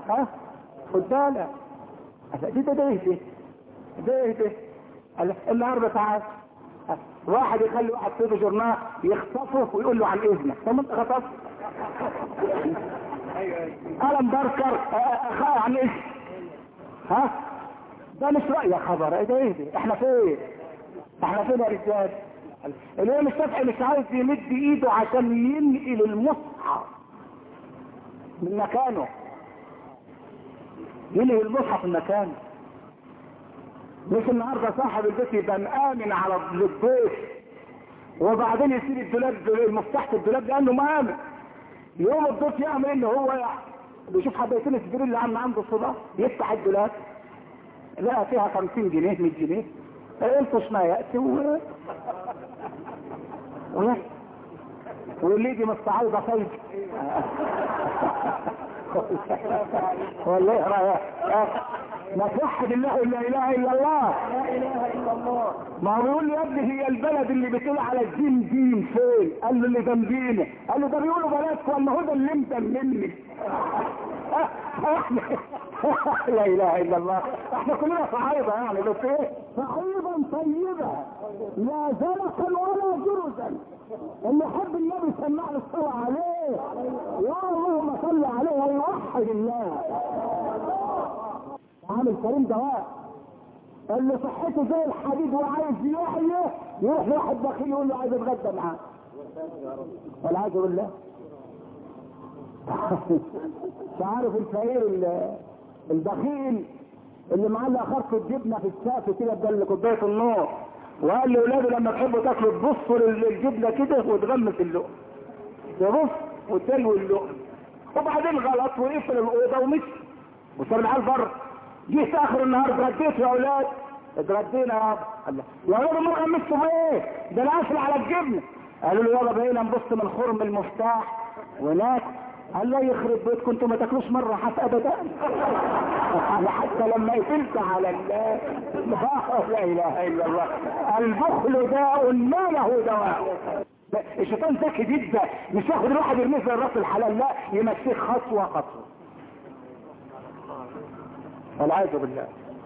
ها خد بالك دي ده ده ايه ده ايه ده النهارده تعال واحد يخلي واحد في جورنال يخطفه ويقول له عن اذنك طب انت خطفت قلم بركر عن ايش ها ده مش رأي يا خبر ايه ده ايه ده احنا فين احنا فين يا رجال الامام الشافعي مش عايز يمد ايده عشان ينقل المصحف من مكانه ينقل المصحف من مكانه مش النهارده صاحب البيت يبقى مآمن على الضيف وبعدين يسيب الدولاب المفتاح في الدولاب لانه مآمن يوم الضيف يعمل ان هو بيشوف حبيتين السجير اللي عم عنده صدى يفتح الدولاب لقى فيها 50 جنيه 100 جنيه فيلطش ما ياتي و و واللي يجي مستعوضة طيب والله رايح ما توحد الله لا اله الا الله لا اله الا الله ما هو بيقول لي يا ابني هي البلد اللي بتقول على الدين دين فين قال له اللي جنبينا قال له ده بيقولوا بلدكم ولا هو ده اللي انت مني لا اله الا الله احنا كلنا صعايده يعني بس ايه صعيدا طيبه لا زلقا ولا جرزا اللي يحب النبي سمع له الصلاه عليه يا اللهم صل عليه ويوحد الله عامل كريم دواء اللي صحته زي الحديد وعايز يحيى يروح لواحد بخيل يقول له عايز اتغدى معاه والعياذ بالله مش عارف الفقير البخيل اللي معلق خرطة الجبنة في السقف كده بدل كوباية النور وقال لاولاده لما تحبوا تاكلوا تبصوا للجبنة كده وتغمس اللقمة تبص وتلوي اللقمة وبعدين غلط وقفل الأوضة ومشي وصار العيال بره جه في اخر النهار اتغديت يا اولاد اتغدينا يا الله يا اولاد امال غمستوا ايه ده انا قافل على الجبنه قالوا له يلا بقينا نبص من خرم المفتاح وناكل قال لا يخرب بيتكم انتوا ما تاكلوش مره حتى ابدا انا حتى لما قفلت على الله لا اله الا الله البخل داء ما له دواء الشيطان ذكي جدا مش ياخد الواحد يرميه في الراس الحلال لا يمشيه خطوه خطوه والعياذ بالله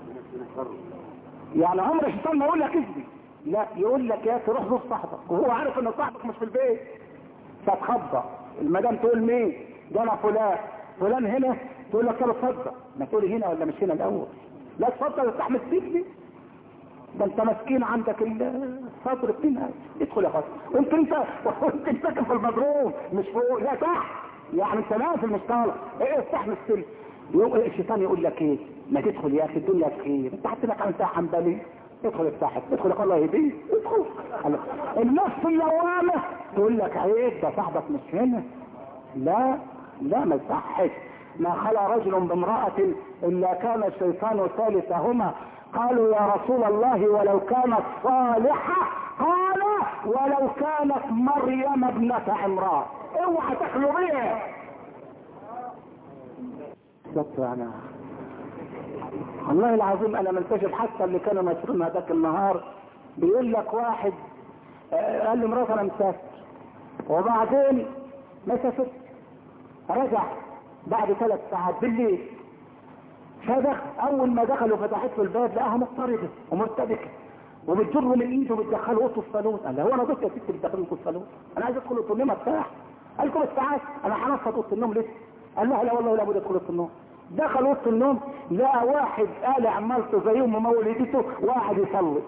يعني عمر الشيطان ما يقول لك اثبت لا يقول لك يا تروح زور صاحبك وهو عارف ان صاحبك مش في البيت فتخبى المدام تقول مين ده انا فلان فلان هنا تقول لك طب اتفضل ما تقول هنا ولا مش هنا الاول لا اتفضل استحمل سيبني ده انت مسكين عندك الصدر بتنها ادخل يا خاطر وانت انت وانت ساكن في المبروم مش فوق لا تحت يعني انت نازل مش طالع ايه استحمل السلم يقوم الشيطان يقول لك ايه ما تدخل يا اخي الدنيا بخير انت حتى لك عن حنبلي ادخل افتحك ادخل الله يهديك ادخل النفس اللوامة تقول لك عيب ده صاحبك مش هنا لا لا ما يصحش ما خلا رجل بامرأة إلا كان الشيطان ثالثهما قالوا يا رسول الله ولو كانت صالحة قال ولو كانت مريم ابنة عمران اوعى تخلو بيها بالظبط انا والله العظيم انا منتشر حتى اللي كانوا مسؤولين هذاك النهار بيقول لك واحد قال لي مراتي انا مسافر وبعدين ما سافرت رجع بعد ثلاث ساعات بالليل فدخل اول ما دخلوا فتحت له الباب لقاها مضطربه ومرتبكه وبتجره من ايده وبتدخله اوضه الصالون قال هو انا ضيف يا ست بتدخلني الصالون انا عايز ادخل اوضه النوم ارتاح قال لكم الساعات انا هنفض اوضه النوم لسه قال لها لا والله لابد ادخل اوضه النوم دخل اوضه النوم لقى واحد قال عمالته زيهم ومولدته وقاعد يصلي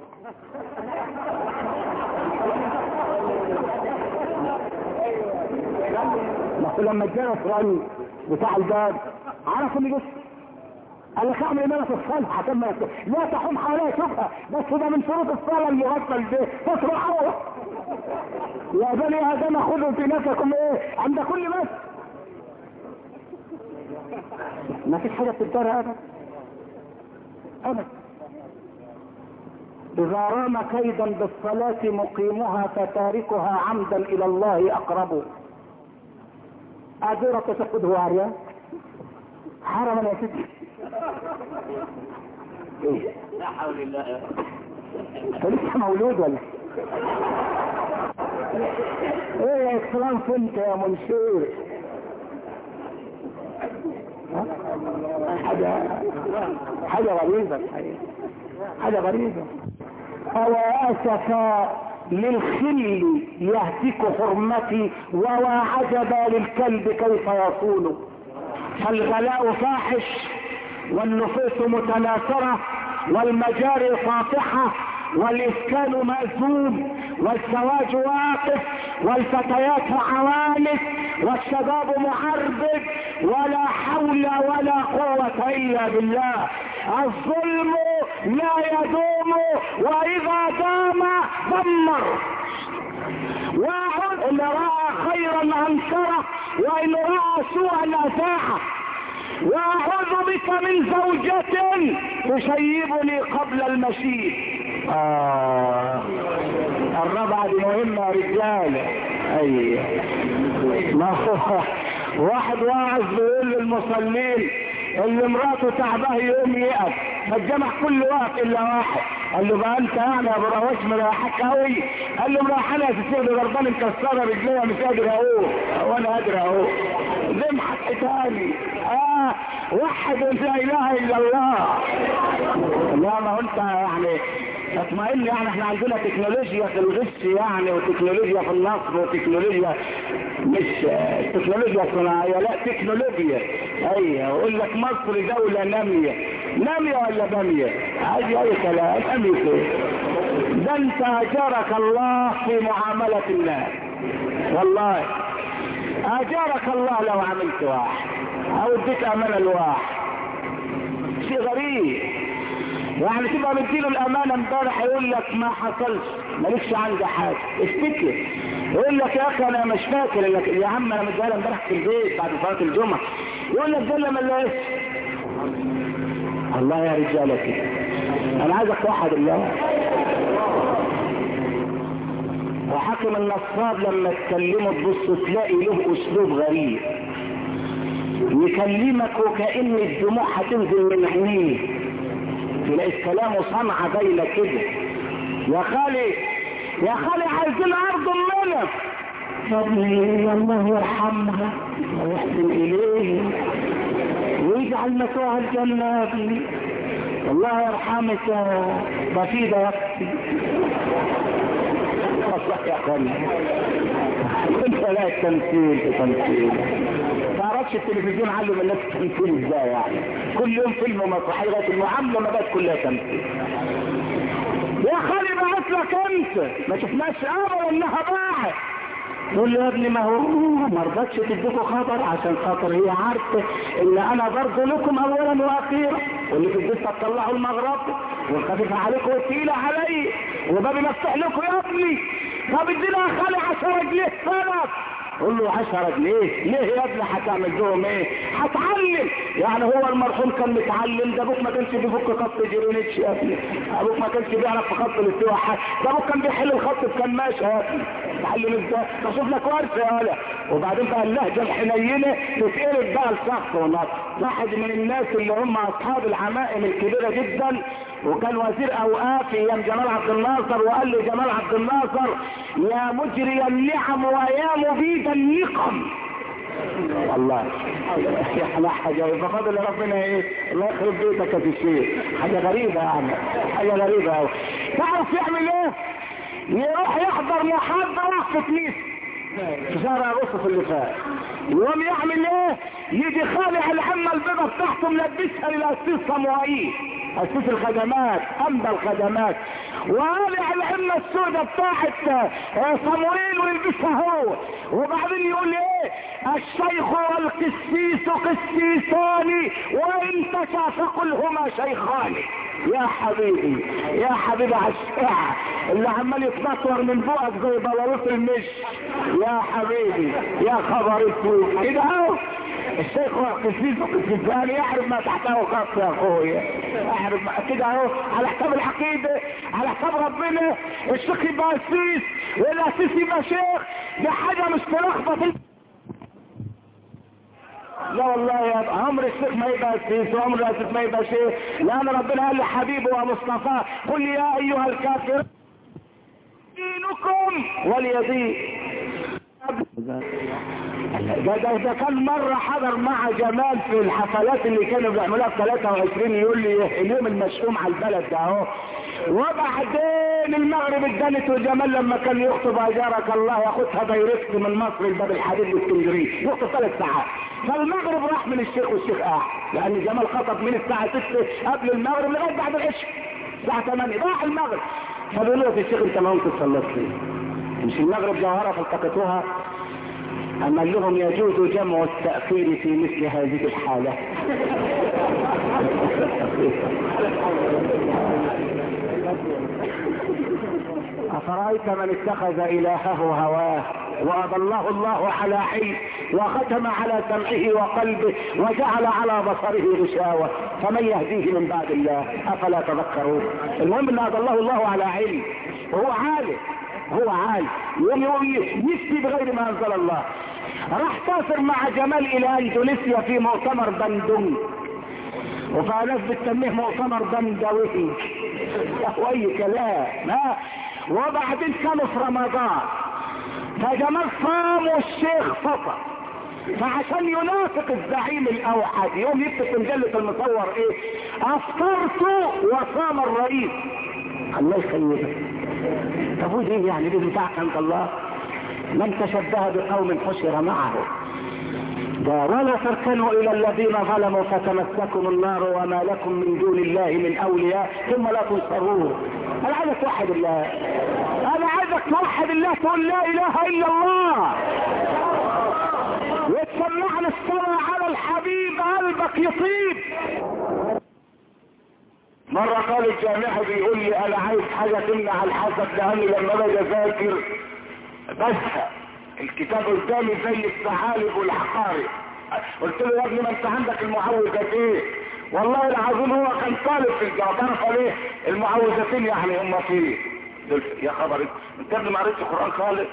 لما الجرس رن بتاع الباب عرف اللي جسم قال لك اعمل ايه في الصلاه عشان ما لا تحوم حواليها شبهه بس ده من شروط الصلاه اللي غطى البيت تصرخوا يا بني ادم خذوا زينتكم ايه عند كل بس ما فيش حاجه بتدار ابدا ابدا اذا رام كيدا بالصلاه مقيمها فتاركها عمدا الى الله اقرب أدورة تشهد هو عريان حرما يا سيدي لا حول الله انت لسه مولود ولا ايه يا اكرام انت يا منشور حاجة حاجة غريبة الحقيقة حاجة غريبة أوا أسفا للخل يهتك حرمتي ووا عجبا للكلب كيف يصون فالغلاء فاحش والنفوس متناثرة والمجاري ساطحة والإسكان مأزوم والزواج واقف والفتيات عوانس والشباب معربد ولا حول ولا قوة إلا بالله الظلم لا يدوم وإذا دام دمر واحد إن رأى خيرا أنكره وإن رأى سوءا أساءه واعوذ بك من زوجة تشيبني قبل المشيب آه. الرابعة دي مهمة يا رجالة ايوه ما هو واحد واعظ بيقول للمصلين اللي مراته تعباه يقوم يقف فالجمع كل وقت الا واحد قال له بقى انت يعني يا ابو رواش مريحك قوي قال له مريحاني يا سيدي ده ضرباني مكسره رجليا مش قادر اقوم وانا قادر اقوم ذبحت تاني اه وحد لا اله الا الله لا ما هو انت يعني اطمئن يعني احنا عندنا تكنولوجيا في الغش يعني وتكنولوجيا في النصر وتكنولوجيا مش تكنولوجيا صناعية لا تكنولوجيا ايوه يقول لك مصر دولة نامية نامية ولا بامية عادي اي كلام نامية ايه ده انت اجرك الله في معاملة الناس والله اجرك الله لو عملت واحد او اديت امانة لواحد شيء غريب يعني تبقى مديله الامانه امبارح يقول لك ما حصلش مالكش عندي حاجه افتكر يقول لك يا اخي انا مش فاكر لك يا عم انا مديها امبارح في البيت بعد صلاه الجمعه يقول لك ده ما لاش الله يا رجاله كده انا عايزك توحد الله وحكم النصاب لما تكلمه تبص تلاقي له اسلوب غريب يكلمك وكأن الدموع هتنزل من عينيه تلاقي كلامه صنعة باينة كده يا خالي يا خالي عايزين ارض منك يا ابني الله يرحمها ويحسن اليه ويجعل مثواها الجنة يا ابني الله يرحمك يا بفيدة يكفي الله يا اخواني انت لا التمثيل في تمثيل تعرفش التلفزيون علم الناس التمثيل ازاي يعني كل يوم فيلم مسرحيه لغايه المعامله ما بقت كلها تمثيل يا خالي بعت لك انت ما شفناش ابدا انها باعت تقول له يا ابني ما هو ما رضتش تديكوا خبر عشان خاطر هي عارفه ان انا برضه لكم اولا واخيرا واللي في البيت هتطلعوا المغرب والخفيفه عليكم وتقيله علي وبابي مفتوح لكم يا ابني طب ادينا يا خالي 10 جنيه سند قول له 10 جنيه ليه يا ابني هتعمل لهم ايه هتعلم يعني هو المرحوم كان متعلم ده ابوك ما كانش بيفك خط جيرونيتش يا ابني ابوك ما كانش بيعرف في خط الاستواء ده ابوك كان بيحل الخط بكماشه يا ابني تعلم ازاي بشوف لك ورثه يا ولا وبعدين بقى اللهجه الحنينه تتقلب بقى لسقف ونص واحد من الناس اللي هم اصحاب العمائم الكبيره جدا وكان وزير اوقاف ايام جمال عبد الناصر وقال لي جمال عبد الناصر يا مجري النعم ويا مبيد النقم والله احنا حاجة ففضل ربنا ايه الله يخرب بيتك يا الشيخ حاجة غريبة يعني حاجة غريبة قوي تعرف يعمل ايه يروح يحضر محاضرة في كنيسة في شهر اغسطس اللي فات يقوم يعمل ايه يجي خالع العمة البيضة بتاعته ملبسها للاسيس صموئيل اسيس الخدمات امضى الخدمات وقالع العمة السوداء بتاعت صموئيل ويلبسها هو وبعدين يقول ايه الشيخ والقسيس قسيسان وان تشافق هما شيخان يا حبيبي يا حبيبي عالشاع اللي عمال يتنطور من بوقك زي بلاروس المش يا حبيبي يا خبر اسود كده اهو الشيخ قسيس قسيسان يعرف ما تحته خط يا اخويا يعرف كده اهو على حساب العقيده على حساب ربنا الشيخ يبقى قسيس والقسيس يبقى شيخ دي حاجه مش تلخبط لا والله يا عمر الشيخ ما يبقى سيس وعمر الاسيس ما يبقى شيخ لان ربنا قال لحبيبه ومصطفى قل يا ايها الكافر دينكم ولي دين ده ده ده كان مرة حضر مع جمال في الحفلات اللي كانوا بيعملوها في 23 يقول لي اليوم المشؤوم على البلد ده اهو وبعدين المغرب اتدنت وجمال لما كان يخطب اجارك الله ياخدها دايركت من مصر لباب الحديد لاسكندريه يخطب ثلاث ساعات فالمغرب راح من الشيخ والشيخ قاعد لان جمال خطب من الساعه 6 قبل المغرب لغايه بعد العشاء الساعه 8 راح المغرب فبيقول له يا شيخ انت ما كنت صليت ليه؟ مش المغرب جوهره فالتقطوها أما لهم يجوز جمع التأخير في مثل هذه الحالة أفرأيت من اتخذ إلهه هواه وأضله الله على علم وختم على سمعه وقلبه وجعل على بصره غشاوة فمن يهديه من بعد الله أفلا تذكرون المهم أن أضله الله على علم وهو عالم هو عالم يوم يوم يفتي بغير ما أنزل الله راح سافر مع جمال إلى أندونيسيا في مؤتمر بندونج وفي ناس بتسميه مؤتمر بندوي واي كلام ما وبعدين كانوا في رمضان فجمال صام والشيخ فطر فعشان ينافق الزعيم الاوحد يوم يكتب في مجله المصور ايه افطرت وصام الرئيس الله يخليك طب ودي يعني دي بتاعك انت الله من تشبه بقوم حشر معه ده ولا تركنوا الى الذين ظلموا فتمسكم النار وما لكم من دون الله من اولياء ثم لا تنصرون انا عايزك توحد الله انا عايزك توحد الله تقول لا اله الا الله وتسمعنا الصلاة على الحبيب قلبك يطيب مرة قال الجامعي بيقول لي انا عايز حاجة تمنع الحسد لاني لما باجي اذاكر بزهق الكتاب قدامي زي الثعالب والعقارب قلت له يا ابني ما انت عندك المعوذتين والله العظيم هو كان طالب في الجامعه تعرف ليه المعوذتين يعني هم فيه دول يا خبر انت يا ابني ما قريتش القران خالص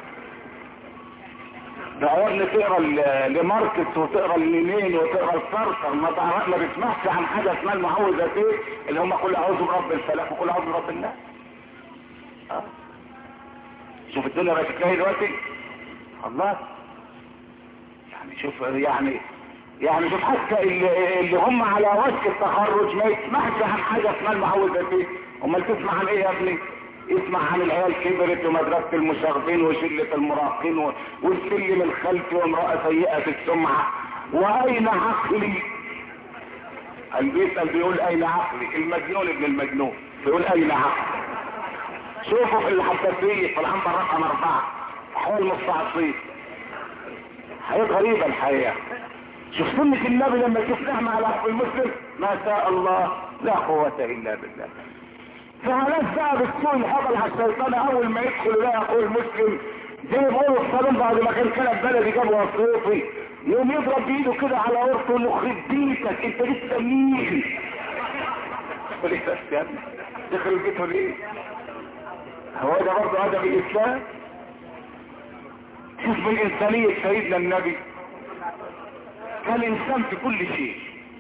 ده عورني تقرا لماركت وتقرا اليمين وتقرا الصرصر ما تعرف ما بتسمعش عن حاجه اسمها المعوذتين اللي هم كل اعوذ برب الفلق وكل اعوذ برب الناس أه. شوف الدنيا بقت شكلها دلوقتي الله يعني شوف يعني يعني شوف حتى اللي, اللي هم على وشك التخرج ما يسمعش عن حاجه اسمها المعوذتين امال تسمع عن ايه يا ابني يسمع عن العيال كبرت ومدرسة المشاغبين وشلة المراهقين والسلم الخلفي وامرأة سيئة السمعة وأين عقلي؟ اللي بيسأل بيقول أين عقلي؟ المجنون ابن المجنون بيقول أين عقلي؟ شوفوا في العباسية في العنبر رقم أربعة حول المستعصين حياة غريبة الحقيقة شوف سنة النبي لما يشوف نعمة على أخو المسلم ما شاء الله لا قوة إلا بالله فهلاش بقى بالسوء الهبل على الشيطان أول ما يدخل يلاقي أخوه المسلم زي ما بيقولوا الصالون بعد ما كان كلب بلدي جابه وصيفي يوم يضرب بإيده كده على ورثه انه خرب بيتك انت لسه مين؟ تقول ايه بس يا ابني؟ دخل بيته ليه؟ هو ده برضه ادب الاسلام شوف من انسانية سيدنا النبي كان انسان في كل شيء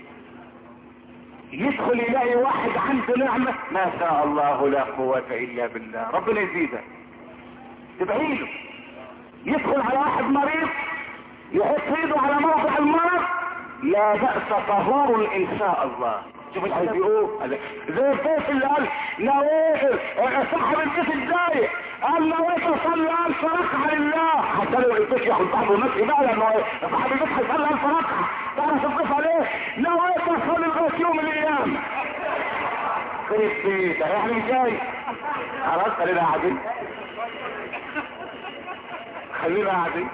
يدخل يلاقي واحد عنده نعمة ما شاء الله لا قوة الا بالله ربنا يزيدك تدعي له يدخل على واحد مريض يحط ايده على موضع المرض لا بأس طهور ان شاء الله شوف الحديث بيقول زي الضيف اللي قال نويت صاحب البيت ازاي قال نويت اصلي الف ركعه لله حتى لو البيت ياخد بعضه ماشي بقى لانه صاحب البيت هيصلي الف ركعه تعرف الضيف عليه نويت اصلي لغايه يوم القيامه خرب بيتك يعني مش جاي خلاص خلينا قاعدين خلينا قاعدين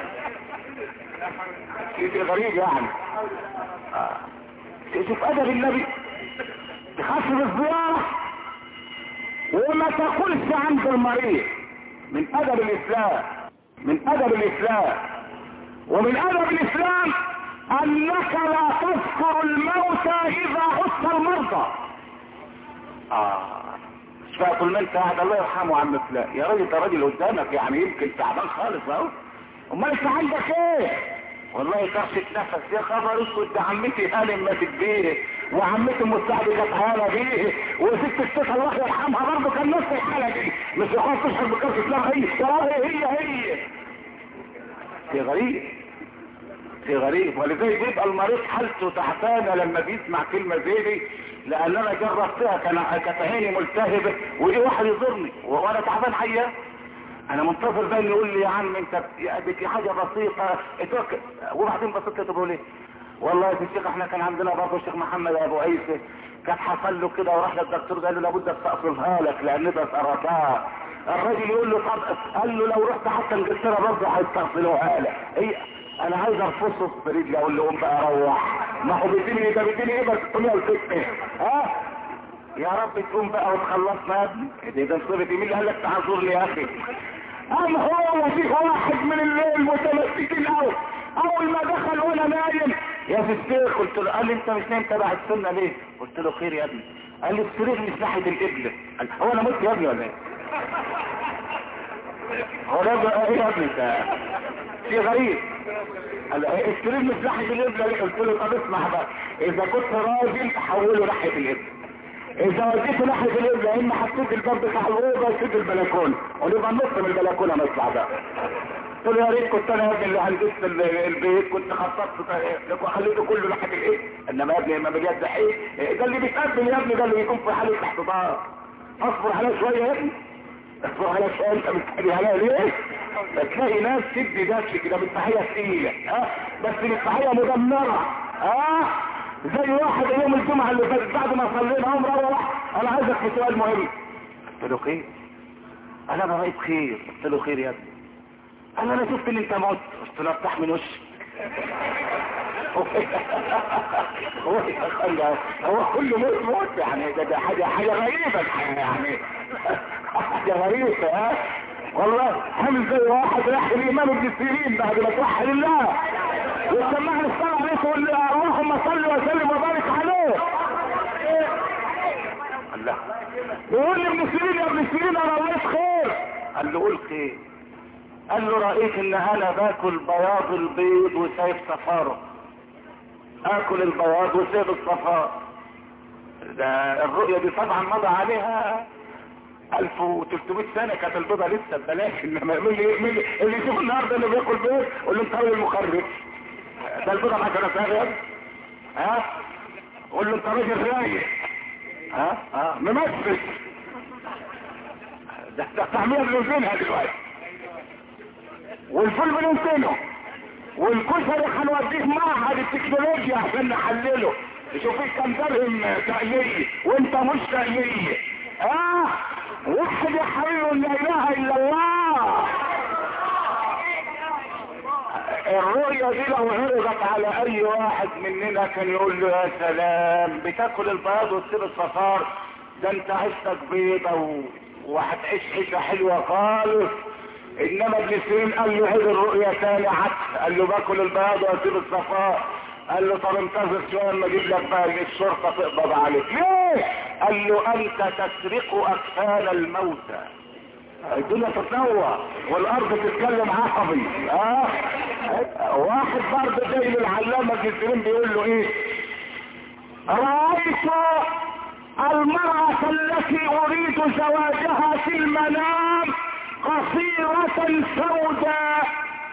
شيء غريب يعني آه. شوف ادب النبي تخفف الزيارة وما تقولش عند المريض من ادب الاسلام من ادب الاسلام ومن ادب الاسلام انك لا تذكر الموتى اذا عدت المرضى اه مش بقى طول ما انت قاعد الله يرحمه عم فلان يا راجل ده راجل قدامك يعني يمكن تعبان خالص اهو امال انت عندك ايه والله كرشة نفس يا خبر اسود ده عمتي هانم ماتت بيه وعمتي المستعدة كانت عيانة بيه وست الست الله يرحمها برضه كان نفس الحالة دي مش يخاف تشعر بكرشة نفس هي والله هي هي شيء غريب شيء غريب ولذلك بيبقى المريض حالته تعبانه لما بيسمع كلمه زي دي لان انا جربتها كان كانت عيني ملتهبه ودي واحد يضرني وانا تعبان حقيقه انا منتظر بقى يقول لي يا عم انت دي حاجه بسيطه اتوكل وبعدين بسيط كده بقول ايه والله يا الشيخ احنا كان عندنا برضه الشيخ محمد ابو عيسى كان حصل له كده وراح للدكتور قال له لابد استأصلها لك لان ده سرطان الراجل يقول له طب قال له لو رحت حتى انجلترا برضه هيستأصلوها لك ايه انا عايز ارفصه برجلي اقول له قوم بقى روح ما هو بيديني ده بيديني ايه بس 606 ها يا رب تقوم بقى وتخلصنا يا ابني دي ده نصيبتي مين اللي قال لك تعذرني يا اخي قام هو وفيه واحد من الليل متمسكين قوي اول ما دخل وانا نايم يا في الشيخ قلت له قال لي انت مش نايم تبع السنه ليه قلت له خير يا ابني قال لي السرير مش ناحيه القبله قال هو انا مت يا ابني ولا ايه هو ده ايه يا ابني ده شيء غريب قال السرير مش ناحيه القبله ليه قلت له طب اسمع بقى اذا كنت راجل حوله ناحيه القبله اذا وديته ناحيه القبله يا اما حطيت الباب بتاع الاوضه يسد البلكونه ونبقى نص من البلكونه نطلع بقى قلت له يا ريت كنت انا يا ابني اللي هندست البيت كنت خططت وخليته كله ناحيه الايه انما يا ابني ما بجد ايه ده اللي بيتقبل يا ابني ده اللي بيكون في حاله احتضار اصبر عليا شويه يا ابني اصبر عليا شويه انت مستحي عليا ليه تلاقي ناس تدي دش كده بالتحيه ثقيله ها بس بالتحيه مدمره ها زي واحد يوم الجمعه اللي فاتت بعد ما صلينا قام روح انا عايزك في سؤال مهم قلت له خير انا ما رايت خير قلت له خير يا ابني قال انا شفت ان انت موت قلت له افتح من وشك هو هو كل موت موت يعني ده, ده حاجه حاجه غريبه الحقيقه يعني حاجه غريبه ها والله عامل زي واحد راح الامام ابن سيرين بعد ما توحد الله وسمعنا الصلاه عليه تقول اللهم صل وسلم وبارك عليه الله يقول لي ابن سيرين يا ابن سيرين انا رايت خير قال له قول خير قال له رأيت ان انا باكل بياض البيض وسايب صفاره اكل البياض وسايب الصفار ده الرؤية دي طبعا مضى عليها 1300 سنة كانت البيضة لسه ببلاش انما مين اللي مين اللي يشوف النهارده اللي بياكل بيض قول له انت راجل مخرب ده البيضة ب 10000 يا ابني ها قول له انت راجل رايق ها ها ممثل ده ده تعمير بنزينها دلوقتي والفول بننتنه والكشري هنوديه معهد التكنولوجيا عشان نحلله نشوف فيه كام درهم تقليدي وانت مش تقليدي اه واحد يا حبيبي لا اله الا الله الرؤية دي لو عرضت على اي واحد مننا كان يقول له يا سلام بتاكل البياض وتسيب الصفار ده انت عشتك بيضة و... وهتعيش عيشة حلوة خالص انما ابن سيرين قال له هذه الرؤيا تاني عكس قال له باكل البياض واسيب الصفار قال له طب انتظر شويه اما اجيب لك بقى الشرطه تقبض عليك ليه؟ قال له انت تسرق اكفان الموتى الدنيا تتنوع والارض تتكلم عصبي اه واحد برضه جاي للعلامه ابن سيرين بيقول له ايه؟ رايت المرأة التي اريد زواجها في المنام قصيرة سوداء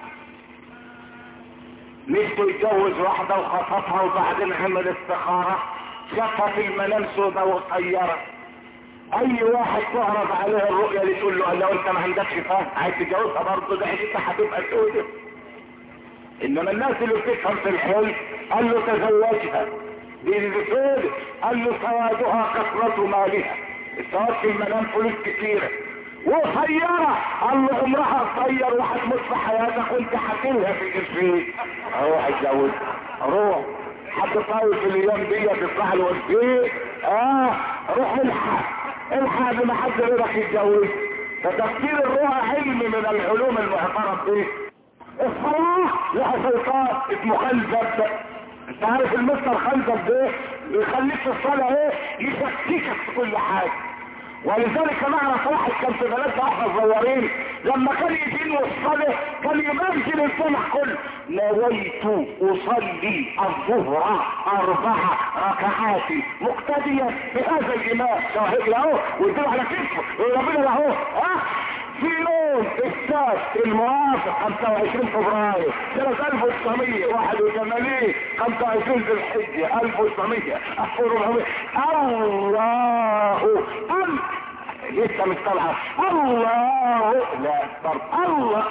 نفسه يتجوز واحدة وخطفها وبعدين عمل استخارة شافها في المنام سوداء وقصيرة اي واحد تعرض عليه الرؤية اللي تقول له لو انت ما عندكش فهم عايز تتجوزها برضه ده حديثة هتبقى سوداء انما الناس اللي بتفهم في الحلم قال له تزوجها دي سوداء قال له سوادها كثرة مالها السواد في المنام فلوس كتيرة وصيرة قال له عمرها قصير وهتموت في حياتك وانت حاكلها في الجسيم اروح اتجوز روح حد طاوي في الايام دي تطلع له البيت اه روح الحق الحق قبل ما حد غيرك يتجوز فتفسير الرؤى علم من العلوم المعترف به الصلاة لها سلطان اسمه خلزب انت عارف المستر خلزب ده بيخليك في الصلاة ايه يشككك في كل حاجة ولذلك نعرف واحد كان في بلدنا احنا صغيرين لما كان يدين والصلاة كان يمثل الجمع كله نويت اصلي الظهر اربع ركعات مقتديا بهذا الامام شاهد له اهو ويديله على كتفه ويقول له اهو ها في نور اليوم السبت الموافق 25 فبراير سنة 1981 25 ذي الحجة 1900 1400 الله أم لسه مش طالعة الله لا طب الله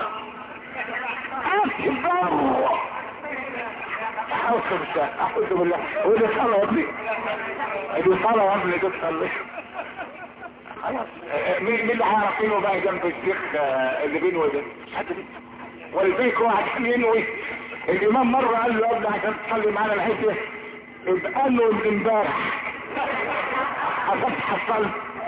أكبر أعوذ بالله أعوذ بالله ودي صلاة يا ابني دي صلاة يا ابني دي تصلي خلاص مين مين اللي هيعرفينه بقى جنب الشيخ آه، اللي بينه وبين حد بيه والبيك واحد ينوي الامام مره قال له يا ابني عشان تصلي معانا العشاء ابقى له من امبارح عشان تحصل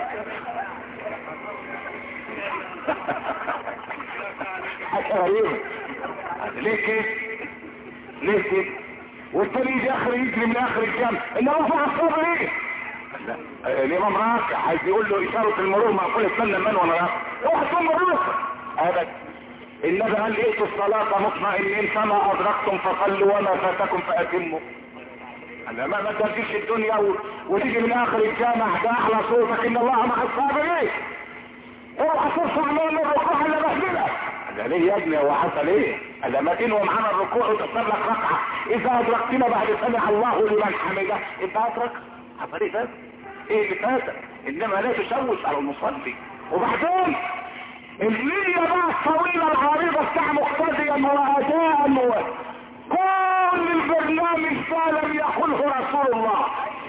حاجه غريبه ليه كده؟ ليه كده؟ والتاني يجي اخر يجري من اخر الجنب انما رفع الصبر ايه؟ لا آه، الامام راكع عايز يقول له اشاره المرور معقول يتكلم من وانا راكع اوعى تكون مرور ابدا النبي قال ائتوا الصلاه مطمئنين فما ادركتم فصلوا وما فاتكم فاتموا أنا ما ما تجيش الدنيا و... وتيجي من اخر الجامع ده احلى صوتك ان الله مع الصابرين اوعى ترفع من الركوع الا بهدله ده ليه يا ابني هو حصل ايه؟ لما تنوي معانا الركوع وتختار لك ركعه اذا ادركتنا بعد سمع الله لمن حمده انت ادرك حصل ايه فات؟ ايه اللي فاتك؟ انما لا تشوش على المصلي وبعدين النية بقى الطويلة العريضة بتاع مقتديا وأداء و... كل البرنامج ده لم يقله رسول الله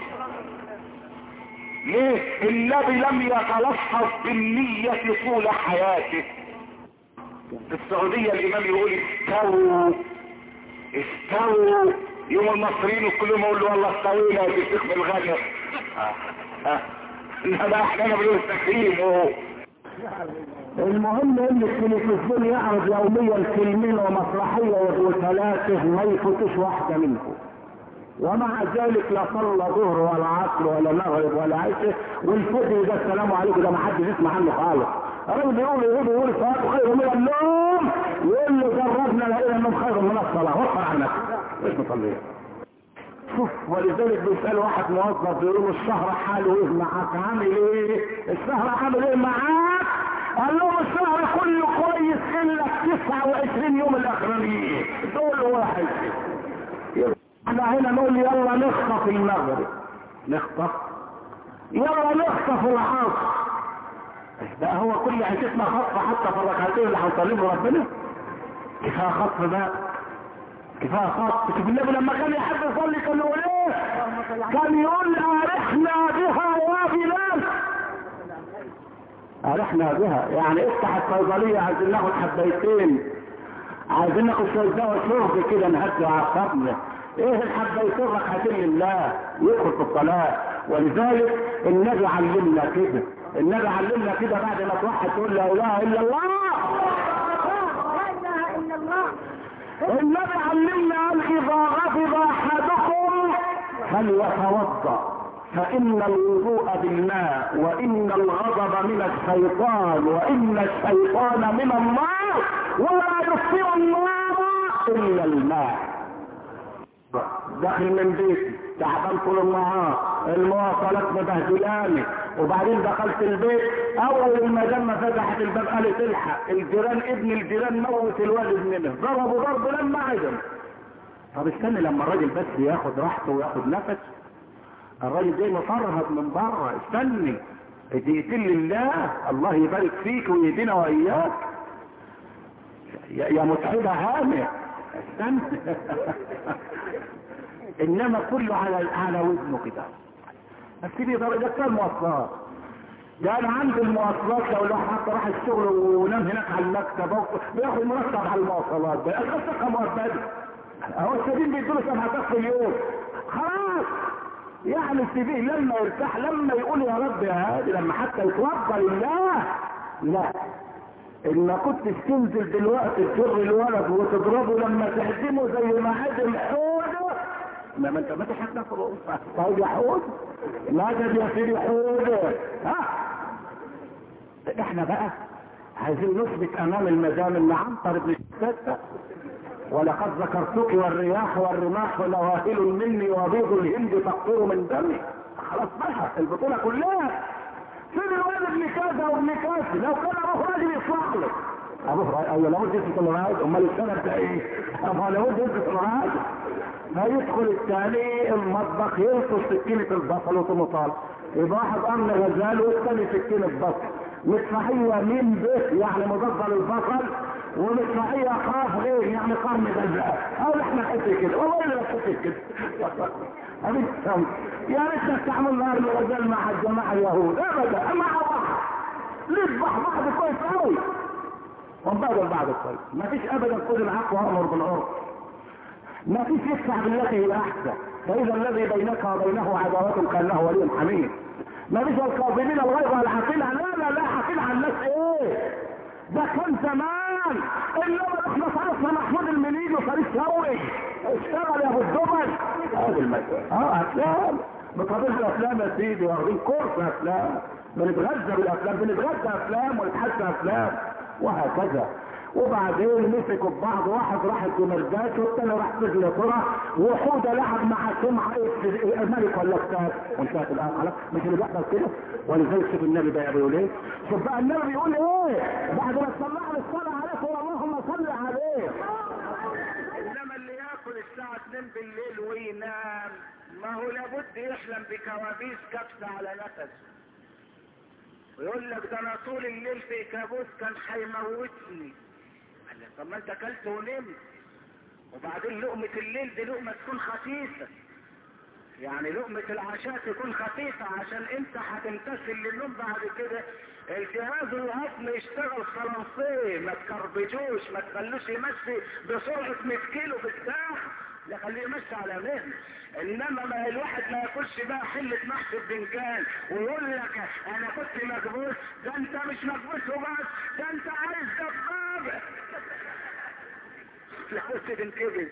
ليه النبي لم يتلفظ بالنية طول حياته في السعودية الامام يقول استووا استووا يوم المصريين كلهم يقولوا والله استوينا يا شيخ بالغنى اه اه لا احنا بنقول تكريم وهو المهم ان التلفزيون يعرض يوميا فيلمين ومسرحيه وثلاثه ما يفوتش واحده منهم ومع ذلك لا صلى ظهر ولا عصر ولا مغرب ولا عشاء والفجر ده السلام عليكم ده ما حدش يسمع عنه خالص الراجل بيقول يقول يقول الصلاه خير من النوم يقول له جربنا لقينا النوم خير من الصلاه وفر على نفسك ايش مصليه شوف ولذلك بيسأل واحد موظف بيقول له الشهر حاله ايه معاك عامل ايه الشهر عامل ايه معاك قال لهم الشهر كله كويس الا 29 يوم الاخرانيين دول واحد احنا هنا نقول يلا نخطف المغرب نخطف يلا نخطف العصر ده هو كل عيشتنا خطف حتى في الركعتين اللي هنصليهم ربنا كفايه خطف بقى كفايه خط شوف النبي لما كان يحب يصلي كان يقول ايه كان يقول ارحنا بها يا بلال ارحنا بها يعني افتح الصيدليه عايزين ناخد حبيتين عايزين ناخد شويه دواء شرب كده نهدي اعصابنا ايه الحبيتين ركعتين لله يدخل في الصلاه ولذلك النبي علمنا كده النبي علمنا كده بعد ما توحد تقول لا اله الا الله لا اله الا الله النبي علمنا قال اذا غضب احدكم فليتوضا فان الوضوء بالماء وان الغضب من الشيطان وان الشيطان من النار ولا يطفئ النار الا الماء داخل من بيتي تعبان طول النهار المواصلات مبهدلاني وبعدين دخلت البيت اول المدام فتحت الباب قالت الحق الجيران ابن الجيران موت الوالد منه ضربوا ضرب لما عدم طب استنى لما الراجل بس ياخد راحته وياخد نفس الراجل جاي مفرهد من بره استني دقيقتين لله الله يبارك فيك ويهدينا واياك يا يا متعبه هانئ استنى انما كله على على وزنه كده بس دي درجات المواصلات ده انا عندي المواصلات لو الواحد حتى راح الشغل ونام هناك على المكتب أو- بياخد مرتب على المواصلات ده الخصة مؤبدة اهو السبيل بيدوله سبعة في اليوم خلاص يعني السبيل لما يرتاح لما يقول يا رب يا هادي لما حتى يتوضا لله لا ان كنت تنزل دلوقتي تجر الولد وتضربه لما تهدمه زي ما هدم حوده ما ما انت ما تحدث طيب يا حود لا ده يا سيدي حود ها احنا بقى عايزين نثبت امام المدام ان عنتر بن الستة ولقد ذكرتك والرياح والرماح نواهل مني وبيض الهند تقطر من دمي خلاص بقى البطولة كلها فين الواد ابن كذا وابن كذا لو كان ابوه راجل يصلح له ابوه ايوه لابد يلبس المراعي امال السنه بتاع ايه؟ ابوه لابد يلبس المراعي فيدخل الثاني المطبخ يلقط سكينة البصل وطماطم يبقى واحد امن غزال والثاني سكينة بصل مدفعية مين به يعني مضاد للبصل ومدفعية خاف غير يعني قرن غزال او احنا حسي كده والله انا حسي كده أبي تفهم يا ريت نستعمل نار الغزال مع الجماعة اليهود ابدا مع بعض نذبح بعض كويس قوي ونبادل بعض كويس ما فيش ابدا خذ العفو وامر بالعرف ما فيش يدفع بالتي هي احسن فاذا الذي بينك وبينه عداوه كانه ولي حميد ما فيش الكاظمين الغيظ والعقيل لا لا لا عقيل عن الناس ايه ده كان زمان انما احنا صرفنا محمود المليجي وفريد شوقي اشتغل يا ابو الدبل هذه المسألة اه افلام بطبيعة الافلام يا سيدي واخدين كورس افلام بنتغذى بالافلام بنتغذى افلام ونتحدى افلام وهكذا وبعدين مسكوا ببعض واحد راح الجمردات والتاني راح في انجلترا وحوده لعب مع سمعه الملك ولا كتاب وانتهت الان خلاص مش اللي بيحصل كده ولذلك شوف النبي بقى بيقول ايه شوف بقى النبي بيقول ايه بعد ما تطلع لي الصلاه عليك اللهم صل عليه انما اللي ياكل الساعة 2 بالليل وينام ما هو لابد يحلم بكوابيس كبسة على نفسه ويقول لك ده انا طول الليل في كابوس كان هيموتني قال لك طب ما انت اكلت ونمت وبعدين لقمة الليل دي لقمة تكون خفيفة يعني لقمة العشاء تكون خفيفة عشان انت هتمتثل للنوم بعد كده الجهاز الهضمي يشتغل خلاصيه ما تكربجوش ما تخلوش يمشي بسرعة 100 كيلو في الساعة لا خليه يمشي على مهل انما ما الواحد ما ياكلش بقى حلة محشي ببنجان ويقول لك انا كنت مكبوس ده انت مش مكبوس وبس ده انت عايز دبابة لابد تنكبس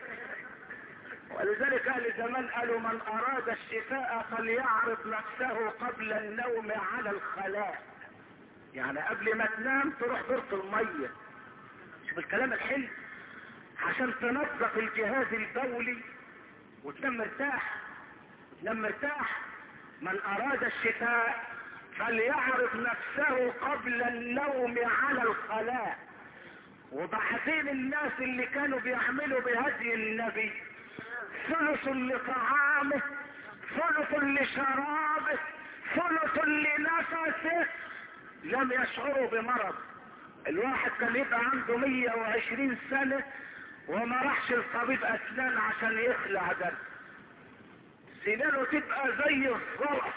ولذلك اهل زمان قالوا من اراد الشفاء فليعرض نفسه قبل النوم على الخلاء يعني قبل ما تنام تروح دورة المية شوف الكلام الحلو عشان تنظف الجهاز البولي وتنام مرتاح تنام مرتاح من اراد الشفاء فليعرض نفسه قبل النوم على الخلاء وبعدين الناس اللي كانوا بيعملوا بهدي النبي ثلث لطعامه ثلث لشرابه ثلث لنفسه لم يشعروا بمرض الواحد كان يبقى عنده 120 سنة وما راحش لطبيب اسنان عشان يخلع ده سنانه تبقى زي الزلط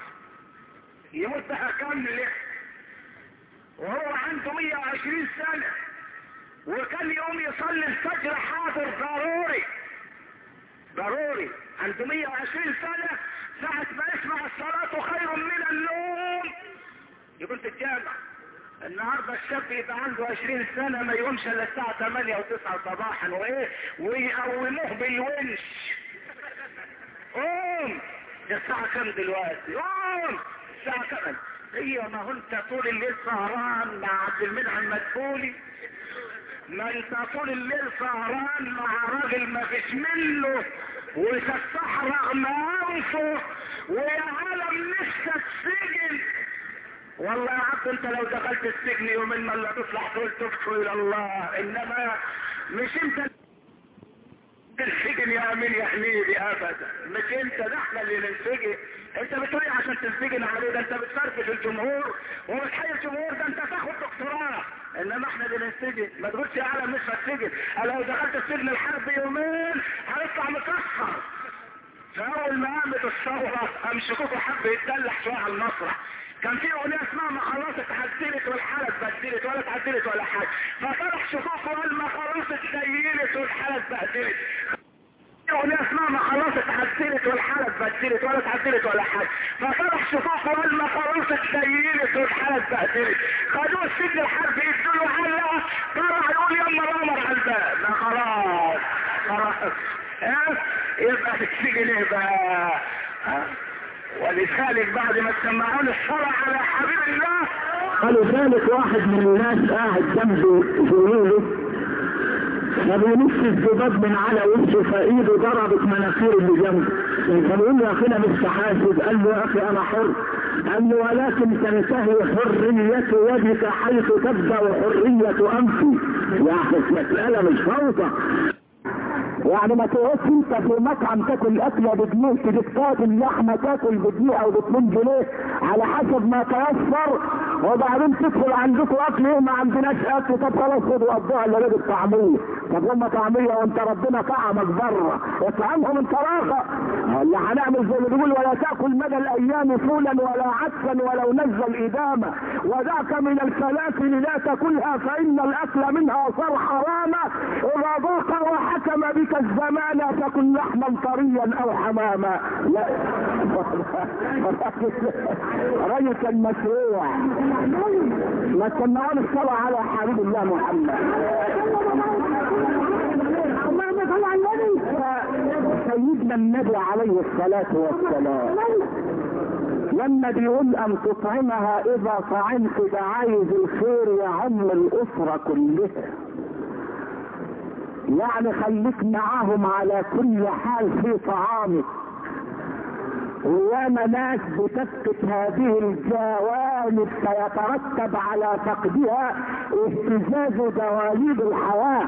يمدها كاملة وهو عنده 120 سنة وكان يقوم يصلي الفجر حاضر ضروري ضروري عنده 120 سنة ساعة ما يسمع الصلاة خير من النوم يقول في الجامع النهاردة الشاب يبقى عنده 20 سنة ما يقومش الا الساعة 8 و 9 صباحا وايه ويقوموه بالونش قوم الساعة كام دلوقتي قوم الساعة كام هي ما هو انت طول الليل سهران مع عبد المنعم مدبولي ما انت طول الليل سهران مع راجل ما فيش منه ويفتح رغم انفه ويا عالم نفسك سجن والله يا عبد انت لو دخلت السجن يومين ما لا تطلع تقول تبكوا الى الله انما مش انت السجن يا امين يا حميدي ابدا مش انت ده احنا اللي ننسجن انت بتقول عشان تنسجن عليه ده انت بتفرفش الجمهور وبتحيي الجمهور ده انت تاخد دكتوراه انما احنا اللي ننسجن ما تقولش يا عالم مش هتسجن انا لو دخلت السجن الحرب يومين هنطلع مكسر فاول ما قامت الثوره قام شكوكو حب يتدلح شويه على المسرح كان في اغنيه اسمها ما خلاص اتعدلت والحاله اتبدلت ولا اتعدلت ولا حاجه فطرح شكوكو قال ما خلاص اتدينت والحاله اتبهدلت اغنيه اسمها ما خلاص اتعدلت والحاله اتبدلت ولا اتعدلت ولا حاجه فطرح شكوكو قال ما خلاص اتدينت والحاله اتبهدلت خدوه السجن الحرب يدوا له علقه طلع يقول يلا الامر على الباب ما خلاص خلاص ها يبقى في السجن ايه بقى ها ولذلك بعد ما سمعون الصلاة على حبيب الله قالوا ذلك واحد من الناس قاعد جنب زميله فبيلف الذباب من على وشه فايده ضربت مناخير اللي جنبه فبيقول له يا اخي انا مش حاسب قال له يا اخي انا حر قال له ولكن تنتهي حرية يدك حيث تبدأ حرية أنفي يعني المسألة مش فوضى يعني ما تقعدش انت في مطعم تاكل اكله بجنيه تجيب طاجن لحمه تاكل بجنيه او باتنين جنيه على حسب ما تيسر وبعدين تدخل عندكم اكل ايه ما عندناش اكل طب خلاص خدوا قضوها اللي راجل طعميه طب هم طعميه وانت ربنا طعمك بره اطعمهم انت راغب اللي هنعمل زي ما بيقول ولا تاكل مدى الايام فولا ولا عدسا ولو نزل ادامه ودعك من الفلافل لا تاكلها فان الاكل منها صار حراما اذا ضاق وحكم بك الزمان فكن لحما طريا او حماما لا رجل كان مشروع ما تسمعون الصلاة على حبيب الله محمد اللهم صل على النبي سيدنا النبي عليه الصلاة والسلام لما بيقول ان تطعمها اذا طعمت ده عايز الخير يعم الاسرة كلها يعني خليك معاهم على كل حال في طعامك وياما ناس بتفقد هذه الجوانب سيترتب على فقدها اهتزاز دواليب الحياه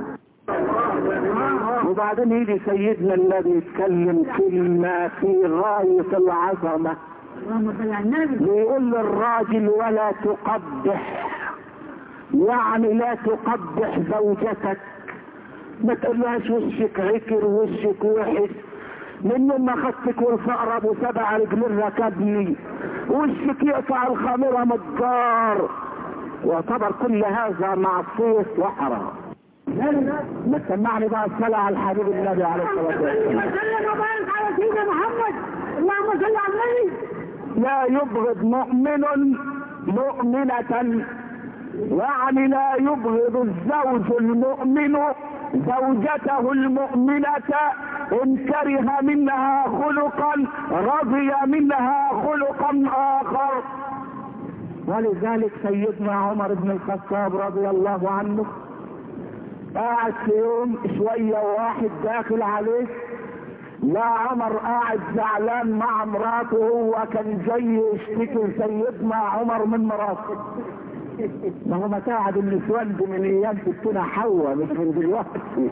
وبعدين يجي سيدنا الذي يتكلم كلمة في غاية العظمة اللهم صل على النبي بيقول للراجل ولا تقبح يعني لا تقبح زوجتك ما تقولهاش وشك عكر وشك وحش من يوم ما خدتك والفقر ابو سبع رجلين ركبني وشك يقطع الخميرة متجار ويعتبر كل هذا معصية وحرام ما تسمعني بقى الصلاة على الحبيب النبي عليه الصلاة والسلام وسلم وبارك على سيدنا محمد اللهم صل على النبي لا يبغض مؤمن مؤمنة يعني لا يبغض الزوج المؤمن زوجته المؤمنة إن كره منها خلقا رضي منها خلقا آخر ولذلك سيدنا عمر بن الخطاب رضي الله عنه قاعد في يوم شوية واحد داخل عليه لا عمر قاعد زعلان مع مراته هو كان جاي يشتكي سيدنا عمر من مراته ما هو متاعب النسوان دي من ايام ستنا حواء مش من دلوقتي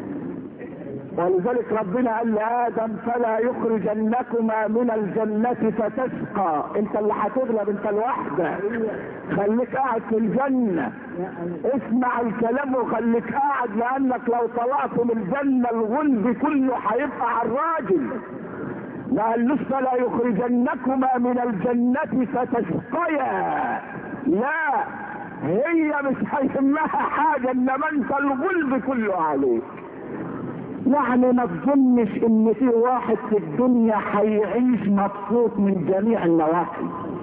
ولذلك ربنا قال لادم فلا يخرجنكما من الجنة فتشقى انت اللي هتغلب انت الوحدة خليك قاعد في الجنة اسمع الكلام وخليك قاعد لانك لو طلعت من الجنة الغلب كله هيبقى على الراجل ما قالوش فلا يخرجنكما من الجنة فتشقيا لا هي مش هيهمها حاجة انما انت الغلب كله عليك يعني ما تظنش ان في واحد في الدنيا هيعيش مبسوط من جميع النواحي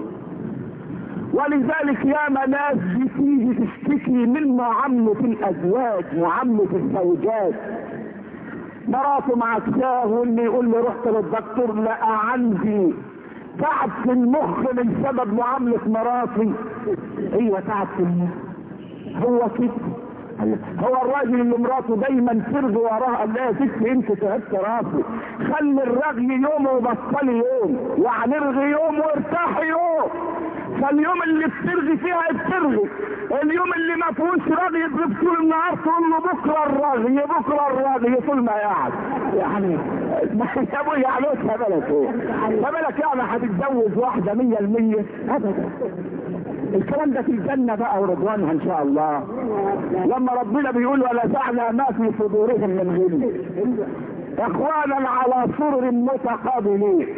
ولذلك ياما ناس بتيجي تشتكي من معاملة الازواج معاملة الزوجات مراته معكساه واللي يقول لي رحت للدكتور لقى عندي تعب في المخ من سبب معاملة مراتي ايوه تعب في المخ هو كده هو الراجل اللي مراته دايما ترغي وراها قال لها يا ست انت تعبت راسي خلي الرغي يوم وبطلي يوم يعني ارغي يوم وارتاحي يوم فاليوم اللي بترغي فيها بترغي اليوم اللي ما فيهوش رغي يضرب طول النهار تقول له بكره الرغي بكره الرغي طول ما قاعد يعني يا ابويا عملتها بالك ايه؟ ما بالك يعني هتتجوز واحده 100% ابدا الكلام ده في الجنة بقى ورضوانها ان شاء الله لما ربنا بيقول ونزعنا ما في صدورهم من غل اخوانا على سرر متقابلين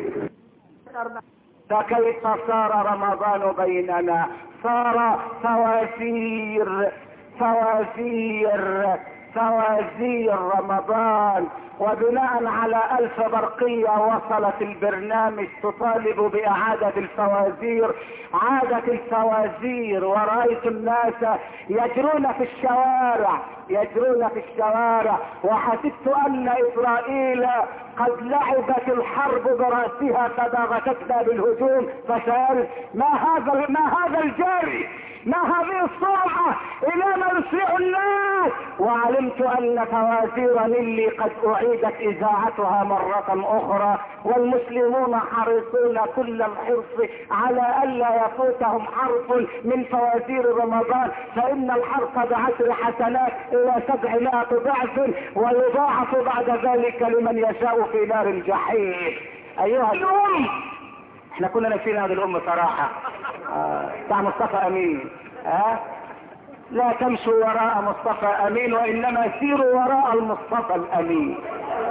فكيف صار رمضان بيننا صار فوازير فوازير فوازير رمضان وبناء على ألف برقية وصلت البرنامج تطالب بإعادة الفوازير عادت الفوازير ورأيت الناس يجرون في الشوارع يجرون في الشوارع وحسبت ان اسرائيل قد لعبت الحرب براسها فضاغتتنا بالهجوم فسألت ما هذا ما هذا الجري ما هذه السرعة الى ما يسرع الناس وعلمت ان فوازير نيلي قد اعيدت اذاعتها مرة اخرى والمسلمون حريصون كل الحرص على الا يفوتهم حرف من فوازير رمضان فان الحرف بعشر حسنات الى سبعمائة ضعف ويضاعف بعد ذلك لمن يشاء في نار الجحيم ايها الام احنا كنا ناسيين هذه الام صراحة آه، بتاع مصطفى امين ها آه؟ لا تمشوا وراء مصطفى امين وانما سيروا وراء المصطفى الامين